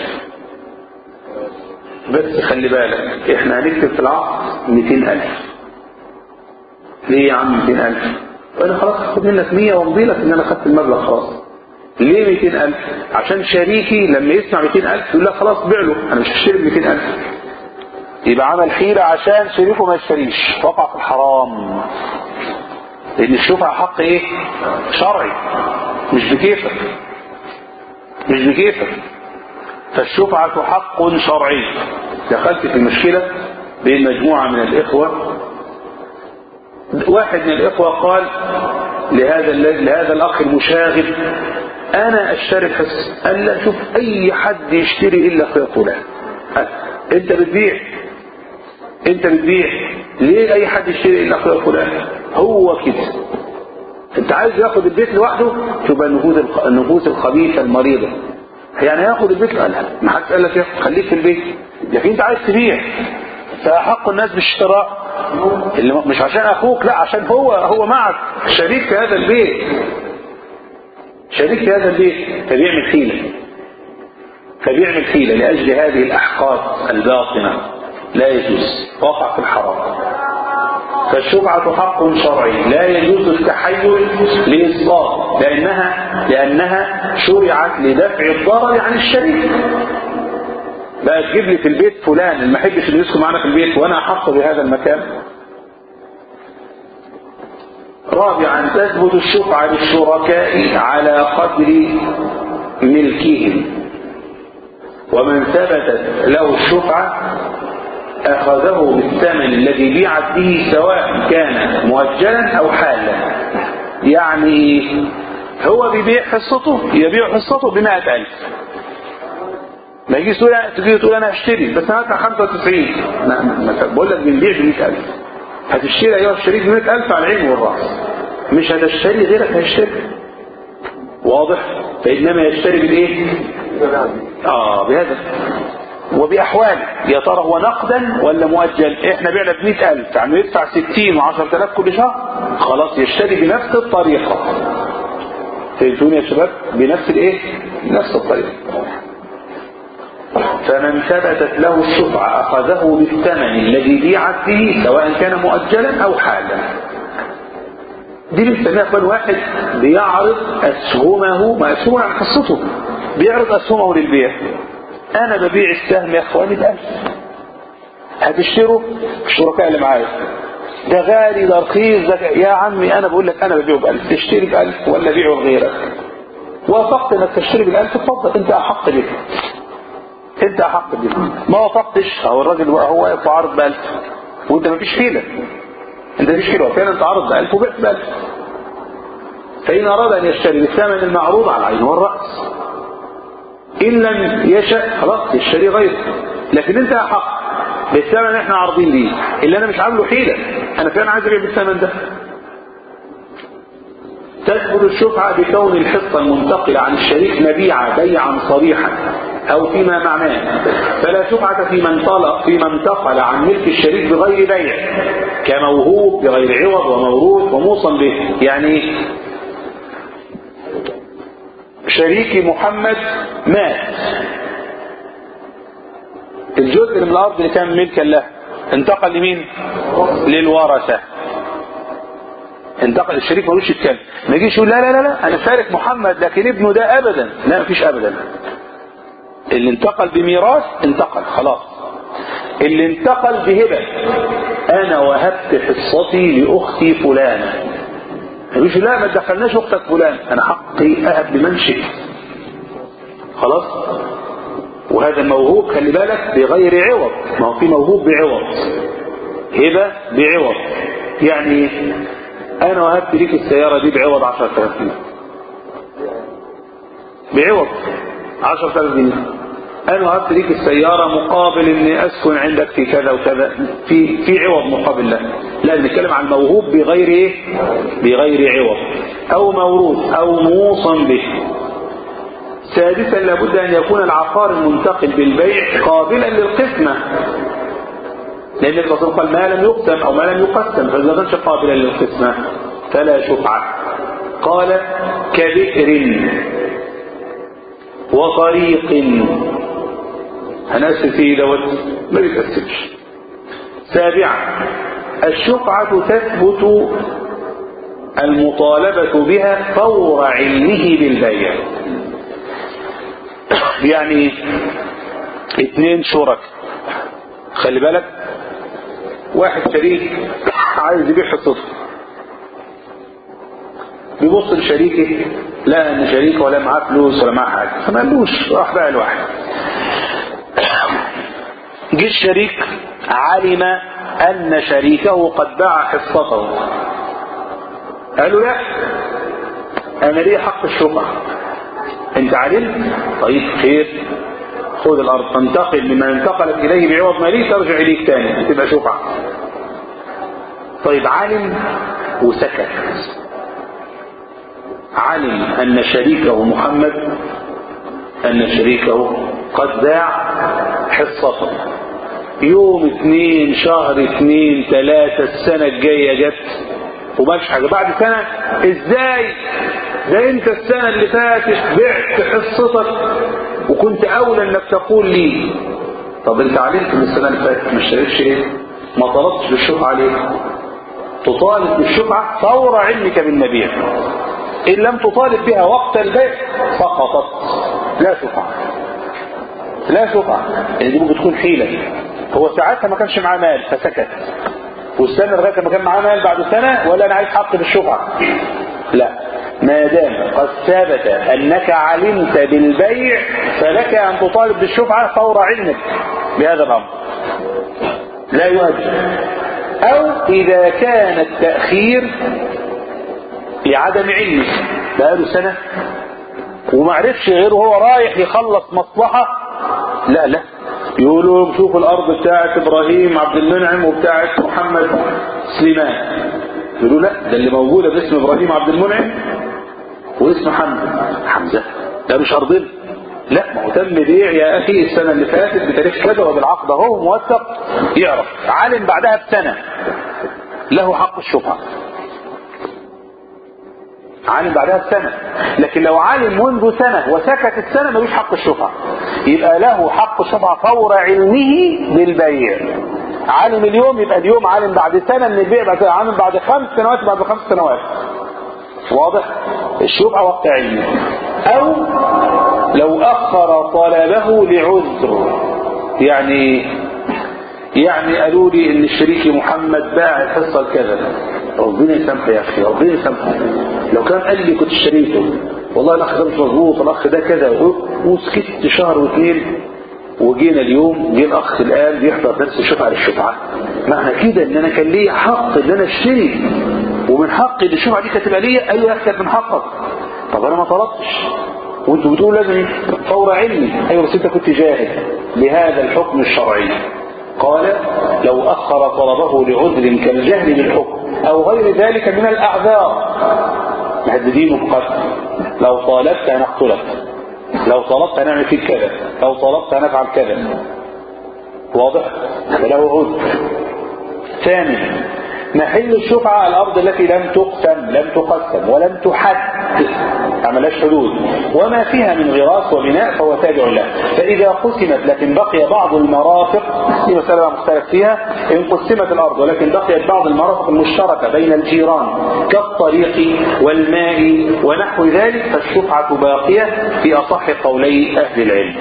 بس خلي بالك احنا هنكتب في العقد 200000 ليه يا عم 200000 وانا خلاص هاخد منك 100 وامضي لك ان انا خدت المبلغ خلاص ليه 200000 عشان شريكي لما يسمع 200000 يقول لك خلاص بيع له انا مش هشتري ب 200000 يبقى عمل حيلة عشان شريكه ما يشتريش وقع في الحرام لان الشفعة حق ايه شرعي مش بكيفك مش بكيفك فالشفعة حق شرعي دخلت في مشكلة بين مجموعة من الإخوة واحد من الإخوة قال لهذا لهذا الأخ المشاغب أنا أشتري الحس قال لا شوف أي حد يشتري إلا أخويا فلان أنت بتبيع أنت بتبيع ليه أي حد يشتري إلا أخويا فلان هو كده أنت عايز ياخد البيت لوحده تبقى النفوس الخبيثة المريضة يعني هياخد البيت قال ما حدش قال لك ياخد خليك في البيت لكن انت عايز تبيع فحق الناس بالشراء اللي مش عشان اخوك لا عشان هو هو معك شريك في هذا البيت شريك في هذا البيت فبيعمل حيلة فبيعمل حيلة لأجل هذه الأحقاد الباطنة لا يجوز وقع في الحرام فالشفعة حق شرعي لا يجوز التحيل لإسقاط لأنها لأنها شرعت لدفع الضرر عن الشريك بقى تجيب لي في البيت فلان اللي ما احبش اللي يسكن معانا في البيت وانا احق بهذا المكان رابعا تثبت الشفعة للشركاء على قدر ملكهم ومن ثبتت له الشفعة أخذه بالثمن الذي بيعت به سواء كان مؤجلا أو حالا يعني هو بيبيع حصته يبيع حصته بمائة ألف ما يجي تقول تجي تقول انا اشتري بس انا هدفع 95 لا ما بقول لك بنبيع ب 100000 هتشتري ايها الشريك ب 100000 على العين والراس مش هتشتري غيرك هيشتري واضح فانما يشتري بالايه اه بهذا وبأحواله يا ترى هو نقدا ولا مؤجل احنا بعنا ب 100000 يعني يدفع 60 و10000 كل شهر خلاص يشتري بنفس الطريقة فهمتوني يا شباب بنفس الايه بنفس الطريقة فمن ثبتت له الشفعة أخذه بالثمن الذي بيعت به سواء كان مؤجلا أو حالا دي بنسميها اخوان واحد بيعرض أسهمه ما أسهمه عن حصته بيعرض أسهمه للبيع أنا ببيع السهم يا إخواني بألف هتشتروا الشركاء اللي معايا ده غالي ده رخيص ده يا عمي أنا بقول لك أنا ببيعه بألف تشتري بألف ولا بيعه لغيرك وافقت انك تشتري بالألف اتفضل انت أحق بك انت احق بيه ما وافقتش او الراجل هو واقف وعرض بألف وانت مفيش حيلة انت مفيش حيلة وفعلا انت عرض بألف وبعت بألف فإن أراد أن يشتري بالثمن المعروض على العين والرأس إن لم يشأ خلاص يشتري غيره لكن انت أحق بالثمن اللي احنا عارضين ليه اللي انا مش عامله حيلة انا فعلا عايز ابيع بالثمن ده تثبت الشفعة بكون الحصة المنتقلة عن الشريك مبيعة بيعا صريحا أو فيما معناه فلا شفعة في من طلق في من انتقل عن ملك الشريك بغير بيع كموهوب بغير عوض وموروث وموصى به يعني شريكي محمد مات الجزء من الأرض اللي كان ملكا له انتقل لمين للورثة انتقل الشريك ملوش يتكلم ما يجيش يقول لا لا لا لا انا فارق محمد لكن ابنه ده ابدا لا مفيش ابدا اللي انتقل بميراث انتقل خلاص اللي انتقل بهبة انا وهبت حصتي لاختي فلانة مش لا ما تدخلناش اختك فلان انا حقي اهب لمن شئت خلاص وهذا الموهوب خلي بالك بغير عوض ما هو في موهوب بعوض هبة بعوض يعني انا وهبت ليك السيارة دي بعوض 10000 جنيه بعوض 10000 جنيه انا وهبت ليك السيارة مقابل اني اسكن عندك في كذا وكذا في في عوض مقابل له لا نتكلم عن موهوب بغير ايه بغير عوض او موروث او موصى به سادسا لابد ان يكون العقار المنتقل بالبيع قابلا للقسمة لان الرسول قال ما لم يقسم او ما لم يقسم فاذا كانش قابلا للقسمة فلا شفعة قال كبئر وطريق هنقسم فيه دوت ما بيتقسمش سابعا الشفعة تثبت المطالبة بها فور علمه بالبيع يعني اثنين شرك خلي بالك واحد شريك عايز يبيع حصته بيبص لشريكه لا ان شريكه ولا معاه فلوس ولا معاه حاجه فما قالوش راح بقى الواحد جه الشريك علم ان شريكه قد باع حصته قالوا لا انا ليه حق الشفعه انت علمت طيب خير خذ الارض تنتقل مما انتقلت اليه بعوض مالي ترجع اليك تاني تبقى شفعه طيب علم وسكت علم ان شريكه محمد ان شريكه قد باع حصته يوم اثنين شهر اثنين ثلاثة السنة الجاية جت ومالش حاجة بعد سنة ازاي ده انت السنة اللي فاتت بعت حصتك وكنت اولى انك تقول لي طب انت علمت من السنة اللي فاتت ما اشتريتش ليه ما طلبتش بالشفعة ليه تطالب بالشفعة فور علمك بالمبيع ان لم تطالب بها وقت البيع سقطت لا شفعة لا شفعة يعني دي ممكن تكون حيلة هو ساعتها ما كانش معاه مال فسكت واستنى لغايه ما كان معاه مال بعد سنة ولا انا عايز حق بالشفعة لا ما دام قد ثبت انك علمت بالبيع فلك ان تطالب بالشفعة فور علمك بهذا الامر لا يؤجل او اذا كان التأخير لعدم علمه بقاله سنة وما عرفش غيره هو رايح يخلص مصلحة لا لا يقولوا شوفوا الارض بتاعت ابراهيم عبد المنعم وبتاعت محمد سليمان يقولوا لا ده اللي موجودة باسم ابراهيم عبد المنعم واسم حمزة حمزة ده مش ارضنا لا ما هو تم بيع يا اخي السنة اللي فاتت بتاريخ كذا وبالعقد اهو موثق يعرف علم بعدها بسنة له حق الشفعة علم بعدها بسنة لكن لو علم منذ سنة وسكت السنة ملوش حق الشفعة يبقى له حق الشفعة فور علمه بالبيع علم اليوم يبقى اليوم علم بعد سنة من البيع بعد علم بعد خمس سنوات بعد خمس سنوات واضح الشفعة وقت علمه او لو اخر طلبه لعذر يعني يعني قالوا لي ان الشريك محمد باع الحصه الكذا ربنا يسامحه يا اخي ربنا يسامحه لو كان قال لي كنت اشتريته والله الاخ ده مش مظبوط الاخ ده كذا وسكت شهر واثنين وجينا اليوم جه الاخ الان بيحضر درس الشفعه للشفعه معنى كده ان انا كان لي حق ان انا اشتري ومن حقي ان الشفعه دي كانت تبقى ليا اي يا اخي كانت من حقك طب انا ما طلبتش وانتوا بتقولوا لازم فور علمي ايوه بس انت كنت جاهل بهذا الحكم الشرعي قال لو أخر طلبه لعذر كالجهل بالحكم أو غير ذلك من الأعذار مهددين مقتل لو طالبت أن أقتلك لو طلبت أن أعمل فيك كذا لو طلبت أن أفعل كذا واضح فله عذر ثانيا محل الشفعة الأرض التي لم تقسم لم تقسم ولم تحد عملهاش حدود وما فيها من غراس وبناء فهو تابع له فإذا قسمت لكن بقي بعض المرافق دي مسألة مختلف فيها إن قسمت الأرض ولكن بقيت بعض المرافق المشتركة بين الجيران كالطريق والماء ونحو ذلك فالشفعة باقية في أصح قولي أهل العلم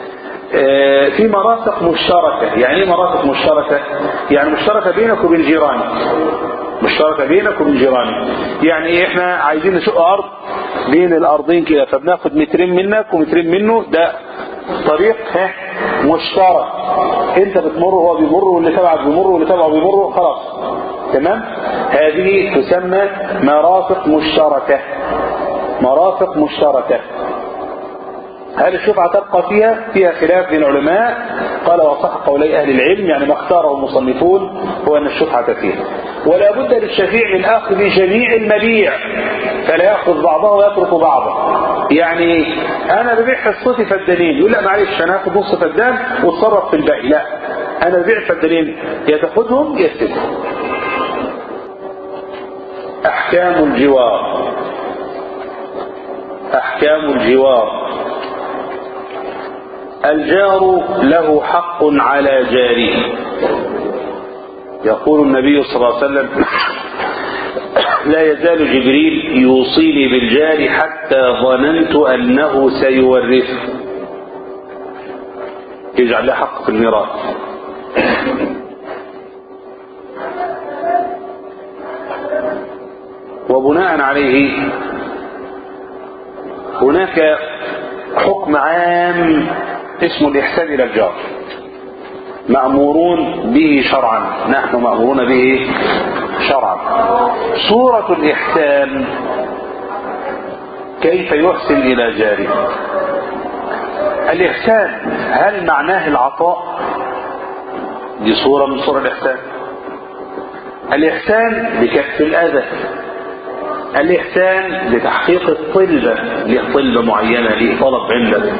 في مرافق مشتركة يعني ايه مرافق مشتركة يعني مشتركة بينك وبين جيرانك مشتركة بينك وبين جيرانك يعني احنا عايزين نشق ارض بين الارضين كده فبناخد مترين منك ومترين منه ده طريق ها مشترك انت بتمر وهو بيمر واللي تبعك بيمر واللي تبعه بيمر خلاص تمام هذه تسمى مرافق مشتركة مرافق مشتركة هل الشفعة تبقى فيها فيها خلاف بين العلماء قال وصح قولي أهل العلم يعني ما اختاره المصنفون هو أن الشفعة فيها ولا بد للشفيع من أخذ جميع المبيع فلا يأخذ بعضه ويترك بعضه يعني أنا ببيع حصتي فدانين يقول لا معلش أنا هاخد نص فدان واتصرف في الباقي لا أنا ببيع فدانين يا تاخدهم يا تسيبهم أحكام الجوار أحكام الجوار الجار له حق على جاره يقول النبي صلى الله عليه وسلم لا يزال جبريل يوصيني بالجار حتى ظننت أنه سيورثه يجعل له حق في الميراث وبناء عليه هناك حكم عام اسمه الإحسان إلى الجار مأمورون به شرعا نحن مأمورون به شرعا صورة الإحسان كيف يحسن إلى جاره الإحسان هل معناه العطاء دي صورة من صور الإحسان الإحسان بكف الأذى الإحسان لتحقيق الطلبة لطلبة معينة لطلب عندك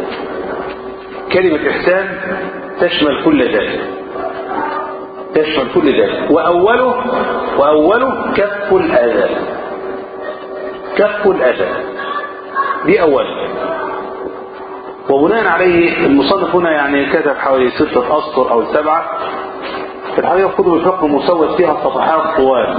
كلمة إحسان تشمل كل ذلك تشمل كل ذلك وأوله وأوله كف الأذى كف الأذى دي أوله وبناء عليه المصنف هنا يعني كتب حوالي ستة أسطر أو سبعة في الحقيقة كتب الفقه مسوت فيها صفحات طوال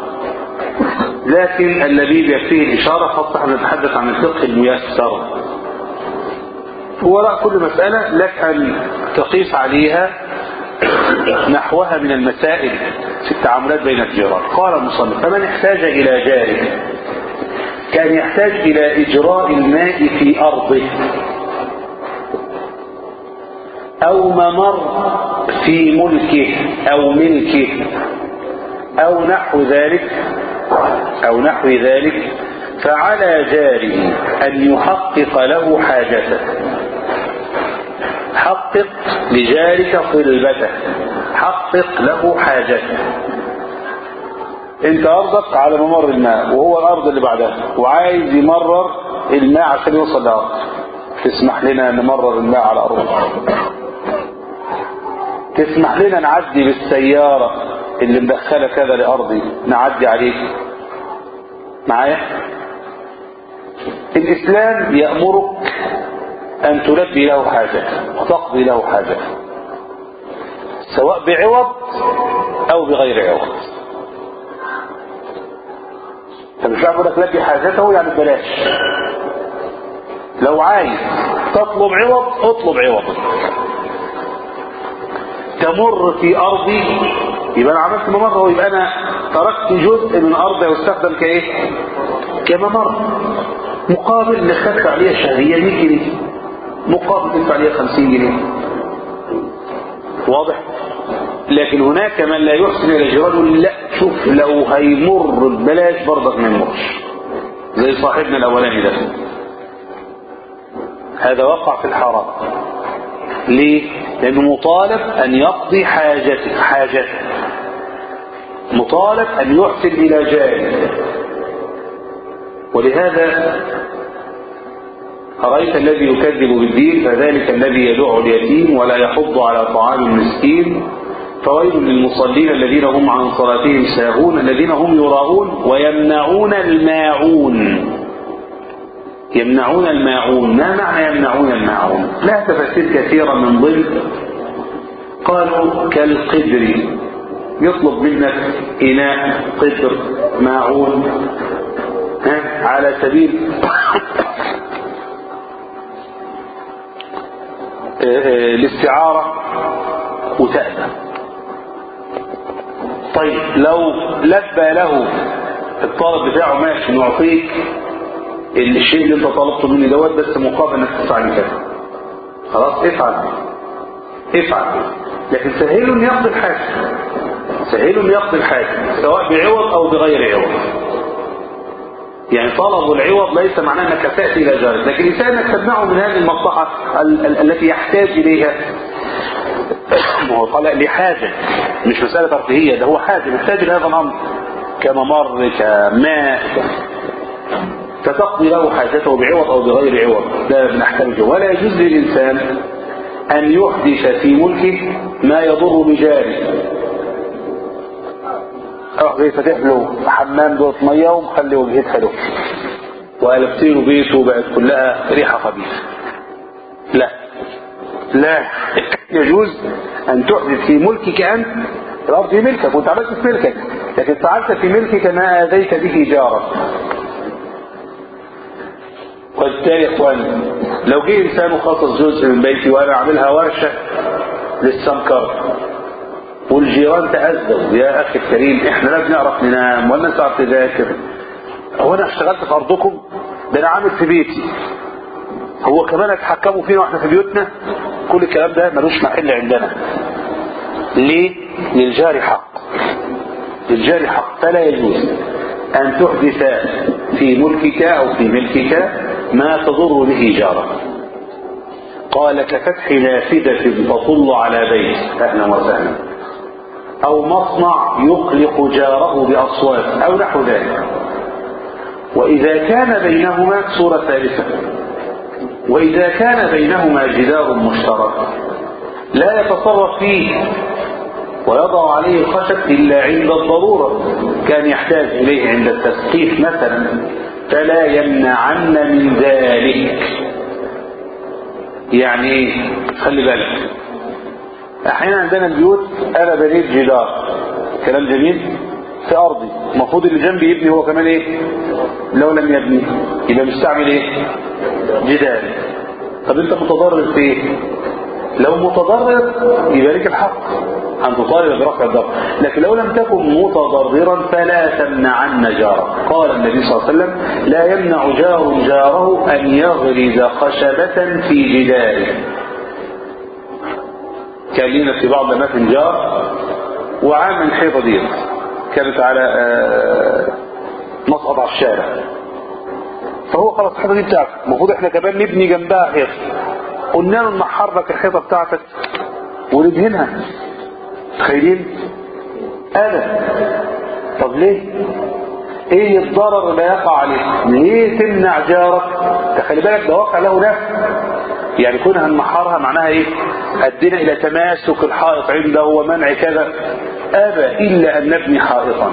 لكن الذي يكفيه الإشارة خاصة نحن نتحدث عن الفقه الميسر وراء كل مسألة لك أن تقيس عليها نحوها من المسائل في التعاملات بين الجيران قال المصنف فمن احتاج إلى جاره كان يحتاج إلى إجراء الماء في أرضه أو ممر في ملكه أو ملكه أو نحو ذلك أو نحو ذلك فعلى جاره أن يحقق له حاجته حقق لجارك طلبته حقق له حاجته انت ارضك على ممر الماء وهو الارض اللي بعدها وعايز يمرر الماء عشان يوصل لارض تسمح لنا نمرر الماء على ارضك تسمح لنا نعدي بالسيارة اللي مدخلة كذا لأرضي نعدي عليك معايا الإسلام يأمرك أن تلبي له حاجة وتقضي له حاجة سواء بعوض أو بغير عوض فمش عارف لك لبي حاجته يعني ببلاش لو عايز تطلب عوض اطلب عوض تمر في أرضي يبقى أنا عملت ممر ويبقى أنا تركت جزء من أرضي يستخدم كإيه كممر مقابل اللي خدت عليها شهرية 100 جنيه مقابل تدفع عليها 50 جنيه واضح لكن هناك من لا يحسن الى جيرانه لا شوف لو هيمر ببلاش برضك ما يمرش زي صاحبنا الاولاني ده هذا وقع في الحرام ليه لانه مطالب ان يقضي حاجته حاجته مطالب ان يحسن الى جاره ولهذا أرأيت الذي يكذب بالدين فذلك الذي يدع اليتيم ولا يحض على طعام المسكين فويل للمصلين الذين هم عن صلاتهم ساهون الذين هم يراءون ويمنعون الماعون يمنعون الماعون ما معنى يمنعون الماعون لا تفسير كثيرا من ضمن قالوا كالقدر يطلب منك إناء قدر ماعون ها على سبيل الاستعارة وتأذى طيب لو لبى له الطالب بتاعه ماشي نعطيك الشيء اللي انت طلبته مني دوت بس مقابل انك تدفع لي كذا خلاص افعل افعل لكن سهلوا ان يقضي الحاجة سهلوا ان يقضي الحاجة سواء بعوض او بغير عوض يعني طلب العوض ليس معناه انك تاتي الى جارك لكن الانسان انك تمنعه من هذه المصلحه ال ال التي يحتاج اليها ما هو طالع لحاجه مش مساله ترفيهيه ده هو حاجه محتاج لهذا الامر كممر كماء فتقضي له حاجته بعوض او بغير عوض لا من احكام الجو ولا يجوز للانسان ان يحدث في ملكه ما يضر بجاره اروح جاي فاتح له حمام دوت ميه ومخلي وجهته حلو وقلبت له بيته وبقت كلها ريحه خبيثه لا لا يجوز ان تحدث في ملكك انت الارض في ملكك وانت عملت في ملكك لكن فعلت في ملكك ما اذيت به جارك وبالتالي يا اخواني لو جه انسان وخصص جزء من بيتي وانا عاملها ورشه للسمكر والجيران تأذوا يا أخي الكريم إحنا لا بنعرف ننام ولا نعرف نذاكر هو أنا اشتغلت في أرضكم ده أنا عامل في بيتي هو كمان اتحكموا فينا واحنا في بيوتنا كل الكلام ده ملوش محل عندنا ليه؟ للجار حق للجار حق فلا يجوز أن تحدث في ملكك أو في ملكك ما تضر به جارك قال كفتح نافذة تطل على بيت أهلا وسهلا أو مصنع يقلق جاره بأصوات أو نحو ذلك وإذا كان بينهما صورة ثالثة وإذا كان بينهما جدار مشترك لا يتصرف فيه ويضع عليه الخشب إلا عند الضرورة كان يحتاج إليه عند التسقيف مثلا فلا يمنعن من ذلك يعني ايه خلي بالك احيانا عندنا البيوت انا بنيت جدار كلام جميل في ارضي المفروض اللي جنبي يبني هو كمان ايه لو لم يبني يبقى مستعمل ايه جدار طب انت متضرر في ايه لو متضرر يبقى لك الحق ان تطالب برفع الضرر لكن لو لم تكن متضررا فلا تمنعن جارك قال النبي صلى الله عليه وسلم لا يمنع جار جاره ان يغرز خشبة في جداره كان لنا في بعض الاماكن جار وعامل الحيطه دي كانت على مسقط على الشارع فهو خلاص الحيطه دي بتاعته المفروض احنا كمان نبني جنبها حيطه قلنا له نحر لك الحيطه بتاعتك وندهنها تخيلين انا طب ليه ايه الضرر اللي يقع عليه ليه تمنع جارك تخلي بالك ده واقع له نفع يعني كونها نمحرها معناها ايه ادينا الى تماسك الحائط عنده ومنع كذا ابى الا ان نبني حائطا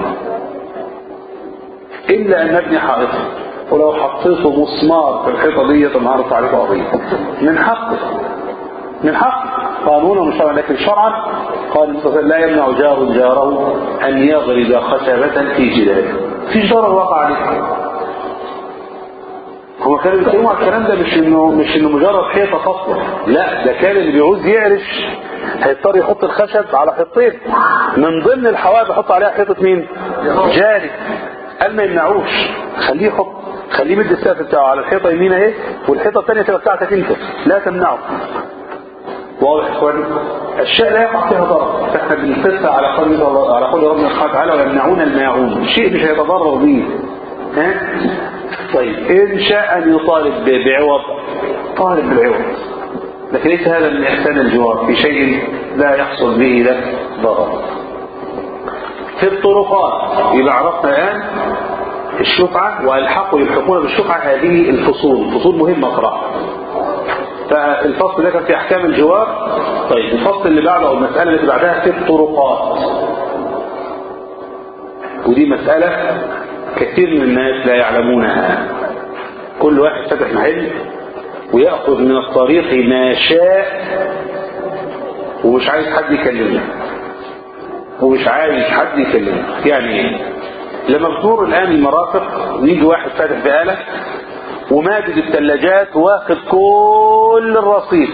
الا ان نبني حائطا ولو حطيته مسمار في الحيطه دي النهارده عليه قضيه من حقه من حقه قانونا وشرعا لكن شرعا قال المصطفى لا يمنع جار جاره ان يغرز خشبه في جداره في ضرر وقع عليه هو كان بيتكلموا على الكلام ده مش انه مش انه مجرد حيطه فاصله لا ده كان اللي بيعوز يعرش هيضطر يحط الخشب على حيطين من ضمن الحوائط يحط عليها حيطه مين جاري قال ما يمنعوش خليه يحط خليه يمد السقف بتاعه على الحيطه يمين اهي والحيطه الثانيه تبقى بتاعتك انت لا تمنعه واضح يا اخواني الشيء لا يقع فيها ضرر فاحنا بنقص على قول على قول ربنا سبحانه وتعالى ويمنعون الماعون شيء مش هيتضرر به ها طيب ان شاء ان يطالب بعوض طالب بالعوض لكن ليس هذا من احسان الجوار في شيء لا يحصل به لك ضرر في الطرقات يبقى عرفنا الان الشفعة والحقوا يلحقون بالشفعة هذه الفصول الفصول مهمة اقرأ فالفصل ده كان في احكام الجوار طيب الفصل اللي بعده او المسألة اللي بعدها في الطرقات ودي مسألة كثير من الناس لا يعلمونها كل واحد فتح محل ويأخذ من الطريق ما شاء ومش عايز حد يكلمه ومش عايز حد يكلمه يعني ايه لما بتمر الآن المرافق ويجي واحد فاتح بآلة ومادد الثلاجات واخد كل الرصيد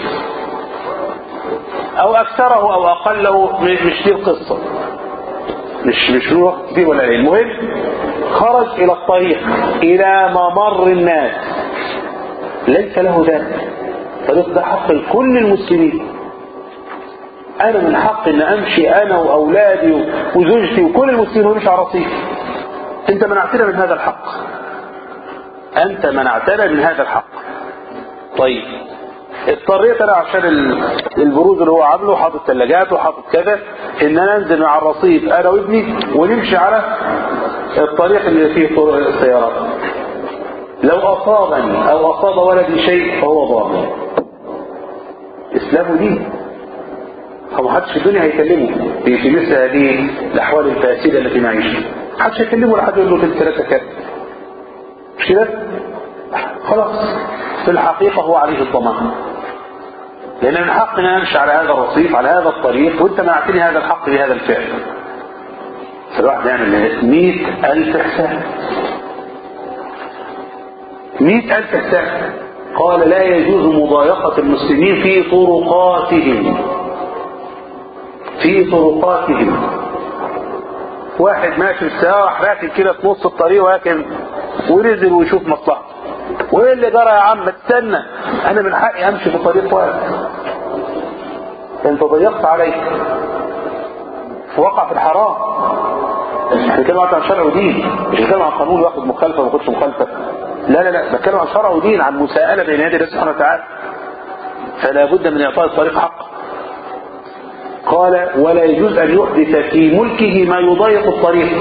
او اكثره او اقله مش دي القصة مش مش له وقت كتير ولا ايه المهم خرج الى الطريق الى ممر الناس ليس له ذلك الطريق ده حق لكل المسلمين انا من حق ان امشي انا واولادي وزوجتي وكل المسلمين ونمشي على رصيف انت منعتنا من هذا الحق انت منعتنا من هذا الحق طيب اضطريت انا عشان البروز اللي هو عامله وحاطط ثلاجات وحاطط كذا ان انا انزل مع الرصيف انا وابني ونمشي على الطريق اللي فيه طرق السيارات لو اصابني او اصاب ولدي شيء فهو ضامن اسلامه دين هو محدش في الدنيا هيكلمه في, في مثل هذه الاحوال الفاسده التي نعيشها محدش هيكلمه ولا حد يقول له تلك ثلاثه كذا مش كده خلاص في الحقيقه هو عليه الضمان لان من حق ان امشي على هذا الرصيف على هذا الطريق وانت منعتني هذا الحق بهذا الفعل فالواحد يعمل مئة ألف حساب مئة ألف حساب قال لا يجوز مضايقة المسلمين في طرقاتهم في طرقاتهم واحد ماشي في السواح راكن كده في نص الطريق واكل ونزل ويشوف مصلحته وايه اللي جرى يا عم استنى انا من حقي امشي في طريق واحد انت ضيقت علي وقع في الحرام احنا بنتكلم عن شرع ودين مش بنتكلم عن قانون واخد مخالفه وما ياخدش مخالفه لا لا لا بتكلم عن شرع ودين عن مساءله بين يدي الله سبحانه وتعالى فلا بد من اعطاء الطريق حقه قال ولا يجوز ان يحدث في ملكه ما يضايق الطريق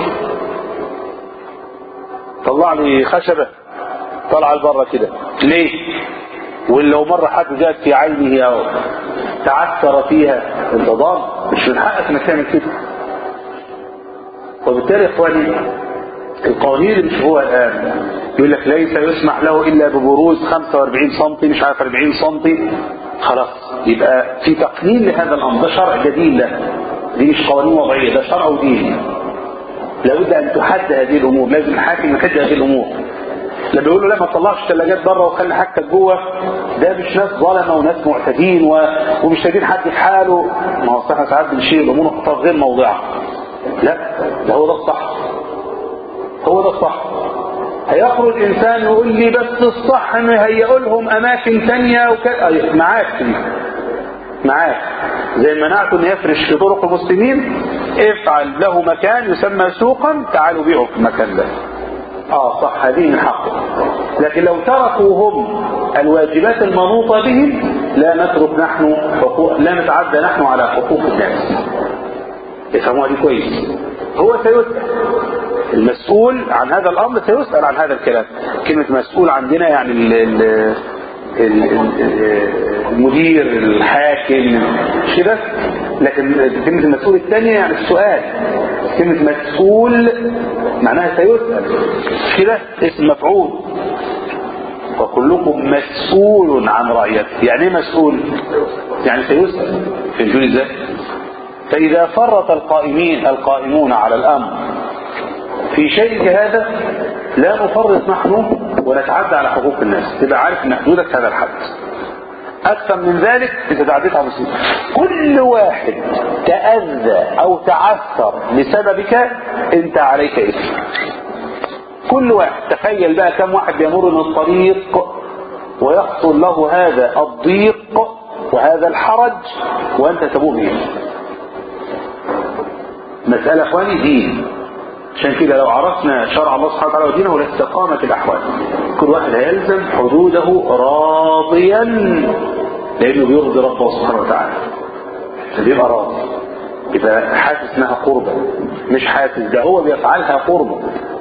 طلع لي خشبه طلع لبره كده ليه ولو مره حد جات في عينه او تعثر فيها انت ضامن مش من حقك انك تعمل كده وبالتالي يا اخواني القوانين اللي مش هو الان يقول لك ليس يسمح له الا ببروز 45 سم مش عارف 40 سم خلاص يبقى في تقنين لهذا الامر ده شرع جديد له دي مش قوانين وضعيه ده شرع ودين لابد ان تحد هذه الامور لازم الحاكم يحد هذه الامور لما يقول له لا ما تطلعش الثلاجات بره وخلي حاجتك جوه ده مش ناس ظلمه وناس معتدين و... ومش سايبين حد في حاله ما هو احنا ساعات بنشيل الامور خطاب غير موضعها لا ده هو ده الصح هو ده الصح هيخرج انسان يقول لي بس الصح ان هيقول لهم اماكن تانية وكذا أيوة، معاك فيه. معاك زي ما منعته ان يفرش في طرق المسلمين افعل له مكان يسمى سوقا تعالوا بيعوا في المكان ده اه صح هذه من حقه لكن لو تركوا هم الواجبات المنوطة بهم لا نترك نحن حقوق لا نتعدى نحن على حقوق الناس افهموها دي كويس هو سيسأل المسؤول عن هذا الامر سيسأل عن هذا الكلام كلمة مسؤول عندنا يعني ال ال ال ال المدير الحاكم مش كده لكن كلمة المسؤول الثانية يعني السؤال كلمة مسؤول معناها سيسأل مش كده اسم مفعول وكلكم مسؤول عن رعيته يعني ايه مسؤول يعني سيسأل فهمتوني ازاي فإذا فرط القائمين القائمون على الأمر في شيء كهذا لا نفرط نحن ونتعدى على حقوق الناس تبقى عارف ان حدودك هذا الحد اكثر من ذلك انت تعديت على مصيبه كل واحد تاذى او تعثر بسببك انت عليك اسم كل واحد تخيل بقى كم واحد بيمر من الطريق ويحصل له هذا الضيق وهذا الحرج وانت تبوه به مسألة اخواني دين عشان كده لو عرفنا شرع الله سبحانه وتعالى ودينه لاستقامت الأحوال كل واحد هيلزم حدوده راضيا لأنه بيرضي ربه سبحانه وتعالى فبيبقى راضي يبقى حاسس انها قربة مش حاسس ده هو بيفعلها قربة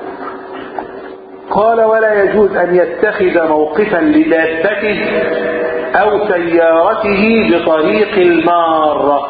قال ولا يجوز أن يتخذ موقفا لدابته أو سيارته بطريق المارة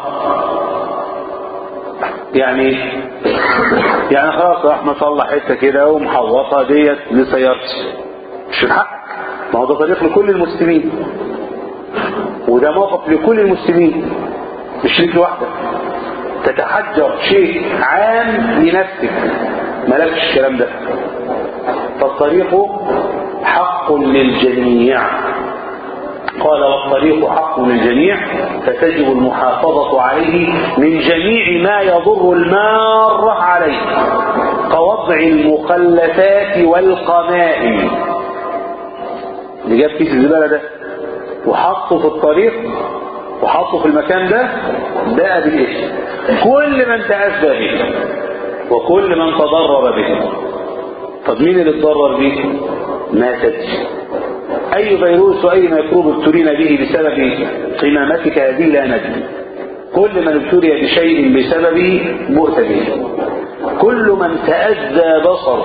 يعني يعني خلاص راح مصلح حته كده ومحوطه ديت لسيارتي مش من حقك ما هو ده طريق لكل المسلمين وده موقف لكل المسلمين مش ليك لوحدك تتحجر شيء عام لنفسك مالكش الكلام ده فالطريق حق للجميع قال والطريق حق للجميع فتجب المحافظة عليه من جميع ما يضر المار عليه كوضع المخلفات والقمائم اللي جاب كيس الزبالة ده وحطه في الطريق وحطه في المكان ده باء بالإثم كل من تأذى به وكل من تضرر به طب مين اللي اتضرر به ما تدري أي فيروس وأي ميكروب ابتلينا به بسبب قمامتك هذه لا ندري كل من ابتلي بشيء بسببه مؤت به كل من تأذى بصر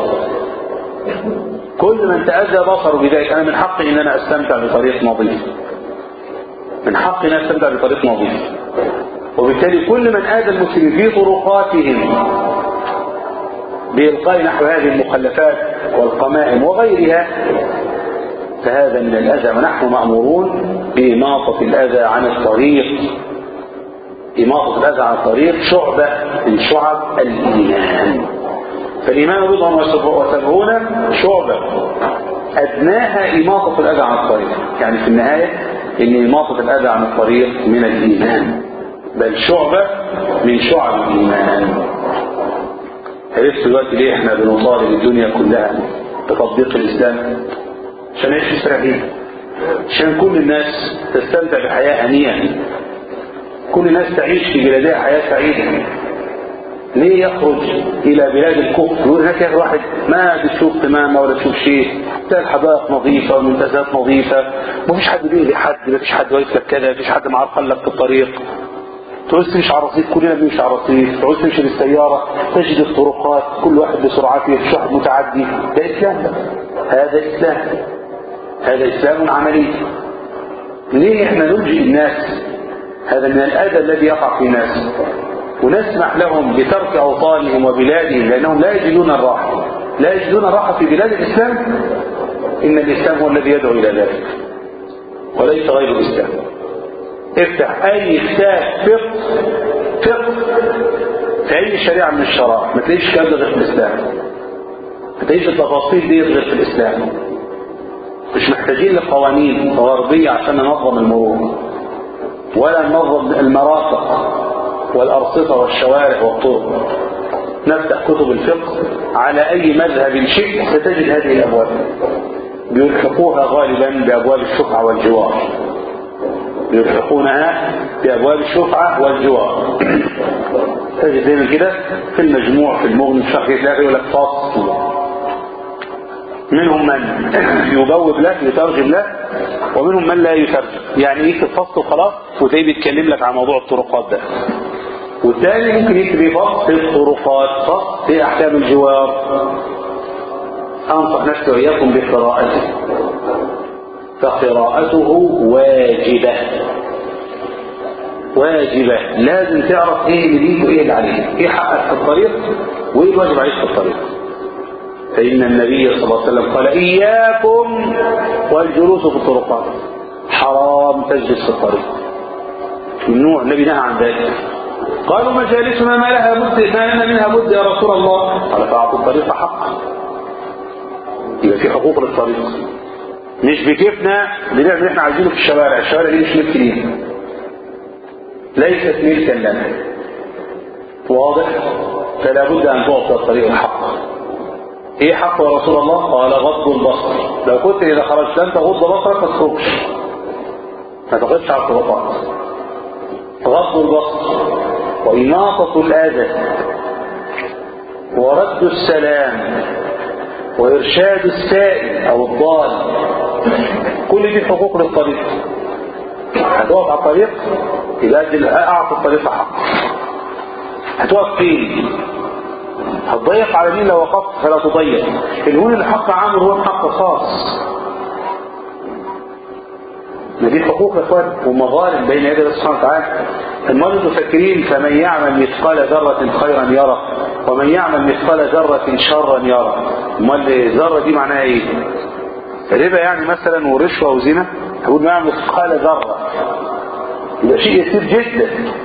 كل من تأذى بصره بذلك أنا من حقي أن أنا أستمتع بطريق نظيف من حقي أن أستمتع بطريق نظيف وبالتالي كل من آذى المسلمين في طرقاتهم بإلقاء نحو هذه المخلفات والقمائم وغيرها فهذا من الأذى ونحن مأمورون بإماطة الأذى عن الطريق إماطة الأذى عن الطريق شعبة من شعب الإيمان فالإيمان بضع وسبعون شعبة أدناها إماطة الأذى عن الطريق يعني في النهاية إن إماطة الأذى عن الطريق من الإيمان بل شعبة من شعب الإيمان عرفت دلوقتي ليه احنا بنطالب الدنيا كلها بتطبيق الإسلام عشان نعيش مستريحين عشان كل الناس تستمتع بحياة هنيئة كل الناس تعيش في بلادها حياة سعيدة ليه يخرج إلى بلاد الكفر يقول هناك يا واحد ما بتشوف قمامة ولا تشوف شيء تلاقي الحدائق نظيفة والمنتزهات نظيفة مفيش حد بيأذي حد مفيش حد واقف لك كده مفيش حد معرقل لك في الطريق تعوز تمشي على الرصيف كلنا بنمشي على الرصيف تعوز تمشي بالسيارة تجد الطرقات كل واحد بسرعته مفيش واحد متعدي ده إسلام ده هذا إسلام هذا إسلام عملي ليه احنا نلجئ الناس هذا من الأذى الذي يقع في الناس ونسمح لهم بترك أوطانهم وبلادهم لأنهم لا يجدون الراحة لا يجدون الراحة في بلاد الإسلام إن الإسلام هو الذي يدعو إلى ذلك وليس غير الإسلام افتح أي كتاب فقه فقه في أي شريعة من الشرائع ما تلاقيش كلام غير في الإسلام ما تلاقيش التفاصيل دي غير في الإسلام مش محتاجين لقوانين غربية عشان ننظم المرور ولا ننظم المرافق والأرصفة والشوارع والطرق نفتح كتب الفقه على أي مذهب شئت ستجد هذه الأبواب بيلحقوها غالبا بأبواب الشفعة والجوار يلحقونها بأبواب الشفعة والجوار تجد زي كده في المجموع في المغني في شرح تلاقي يقول لك فصل منهم من يبوب له يترجم له ومنهم من لا يترجم يعني يكتب فصل وخلاص وتلاقيه بيتكلم لك عن موضوع الطرقات ده والثاني ممكن يكتب فصل في الطرقات فصل في احكام الجوار انصح نفسي واياكم بقراءته فقراءته واجبه واجبه لازم تعرف ايه اللي ليك وايه اللي عليك ايه حقك في الطريق وايه الواجب عليك في الطريق فإن النبي صلى الله عليه وسلم قال إياكم والجلوس في الطرقات حرام تجلس في الطريق ممنوع النبي نهى عن ذلك قالوا مجالسنا ما لها بد ما لنا منها بد يا رسول الله قال فأعطوا الطريق حقا يبقى في حقوق للطريق مش بكيفنا بنعمل اللي احنا عايزينه في الشوارع الشوارع دي مش ملك لينا ليست ملكا لنا واضح فلا بد ان تعطى الطريق الحق ايه حق يا رسول الله قال غض البصر لو كنت اذا خرجت انت غض بصرك ما تخرجش ما تخرجش على الطرقات غض البصر وإماطة الأذى ورد السلام وإرشاد السائل أو الضال كل دي حقوق للطريق هتقف على الطريق يبقى أعطي الطريق حق هتقف فين هتضيق على مين لو وقفت فلا تضيق الهون الحق عام هو الحق خاص ما دي حقوق يا اخوان ومظالم بين يدي الله سبحانه وتعالى امال انتوا فاكرين فمن يعمل مثقال ذرة خيرا يرى ومن يعمل مثقال ذرة شرا يرى امال الذرة دي معناها ايه ربا يعني مثلا ورشوة وزنا اقول ما يعمل مثقال ذرة يبقى شيء يسير جدا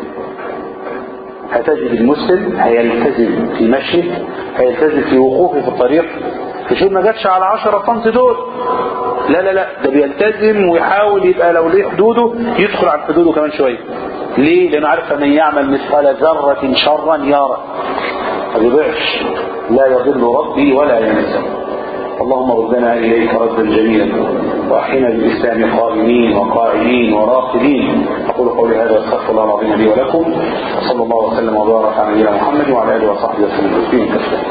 هتجد المسلم هيلتزم في مشيه هيلتزم في وقوفه في الطريق في ما جاتش على 10 سم دول لا لا لا ده بيلتزم ويحاول يبقى لو ليه حدوده يدخل على حدوده كمان شويه ليه لانه عارف من يعمل مثقال ذره شرا يرى ما بيضيعش لا يضل ربي ولا ينسى اللهم ردنا إليك ردا جميلا وأحينا بالإسلام قائمين وقائمين وراقدين أقول قولي هذا أستغفر الله العظيم لي ولكم وصلى الله وسلم وبارك على نبينا محمد وعلى آله وصحبه وسلم تسليما كثيرا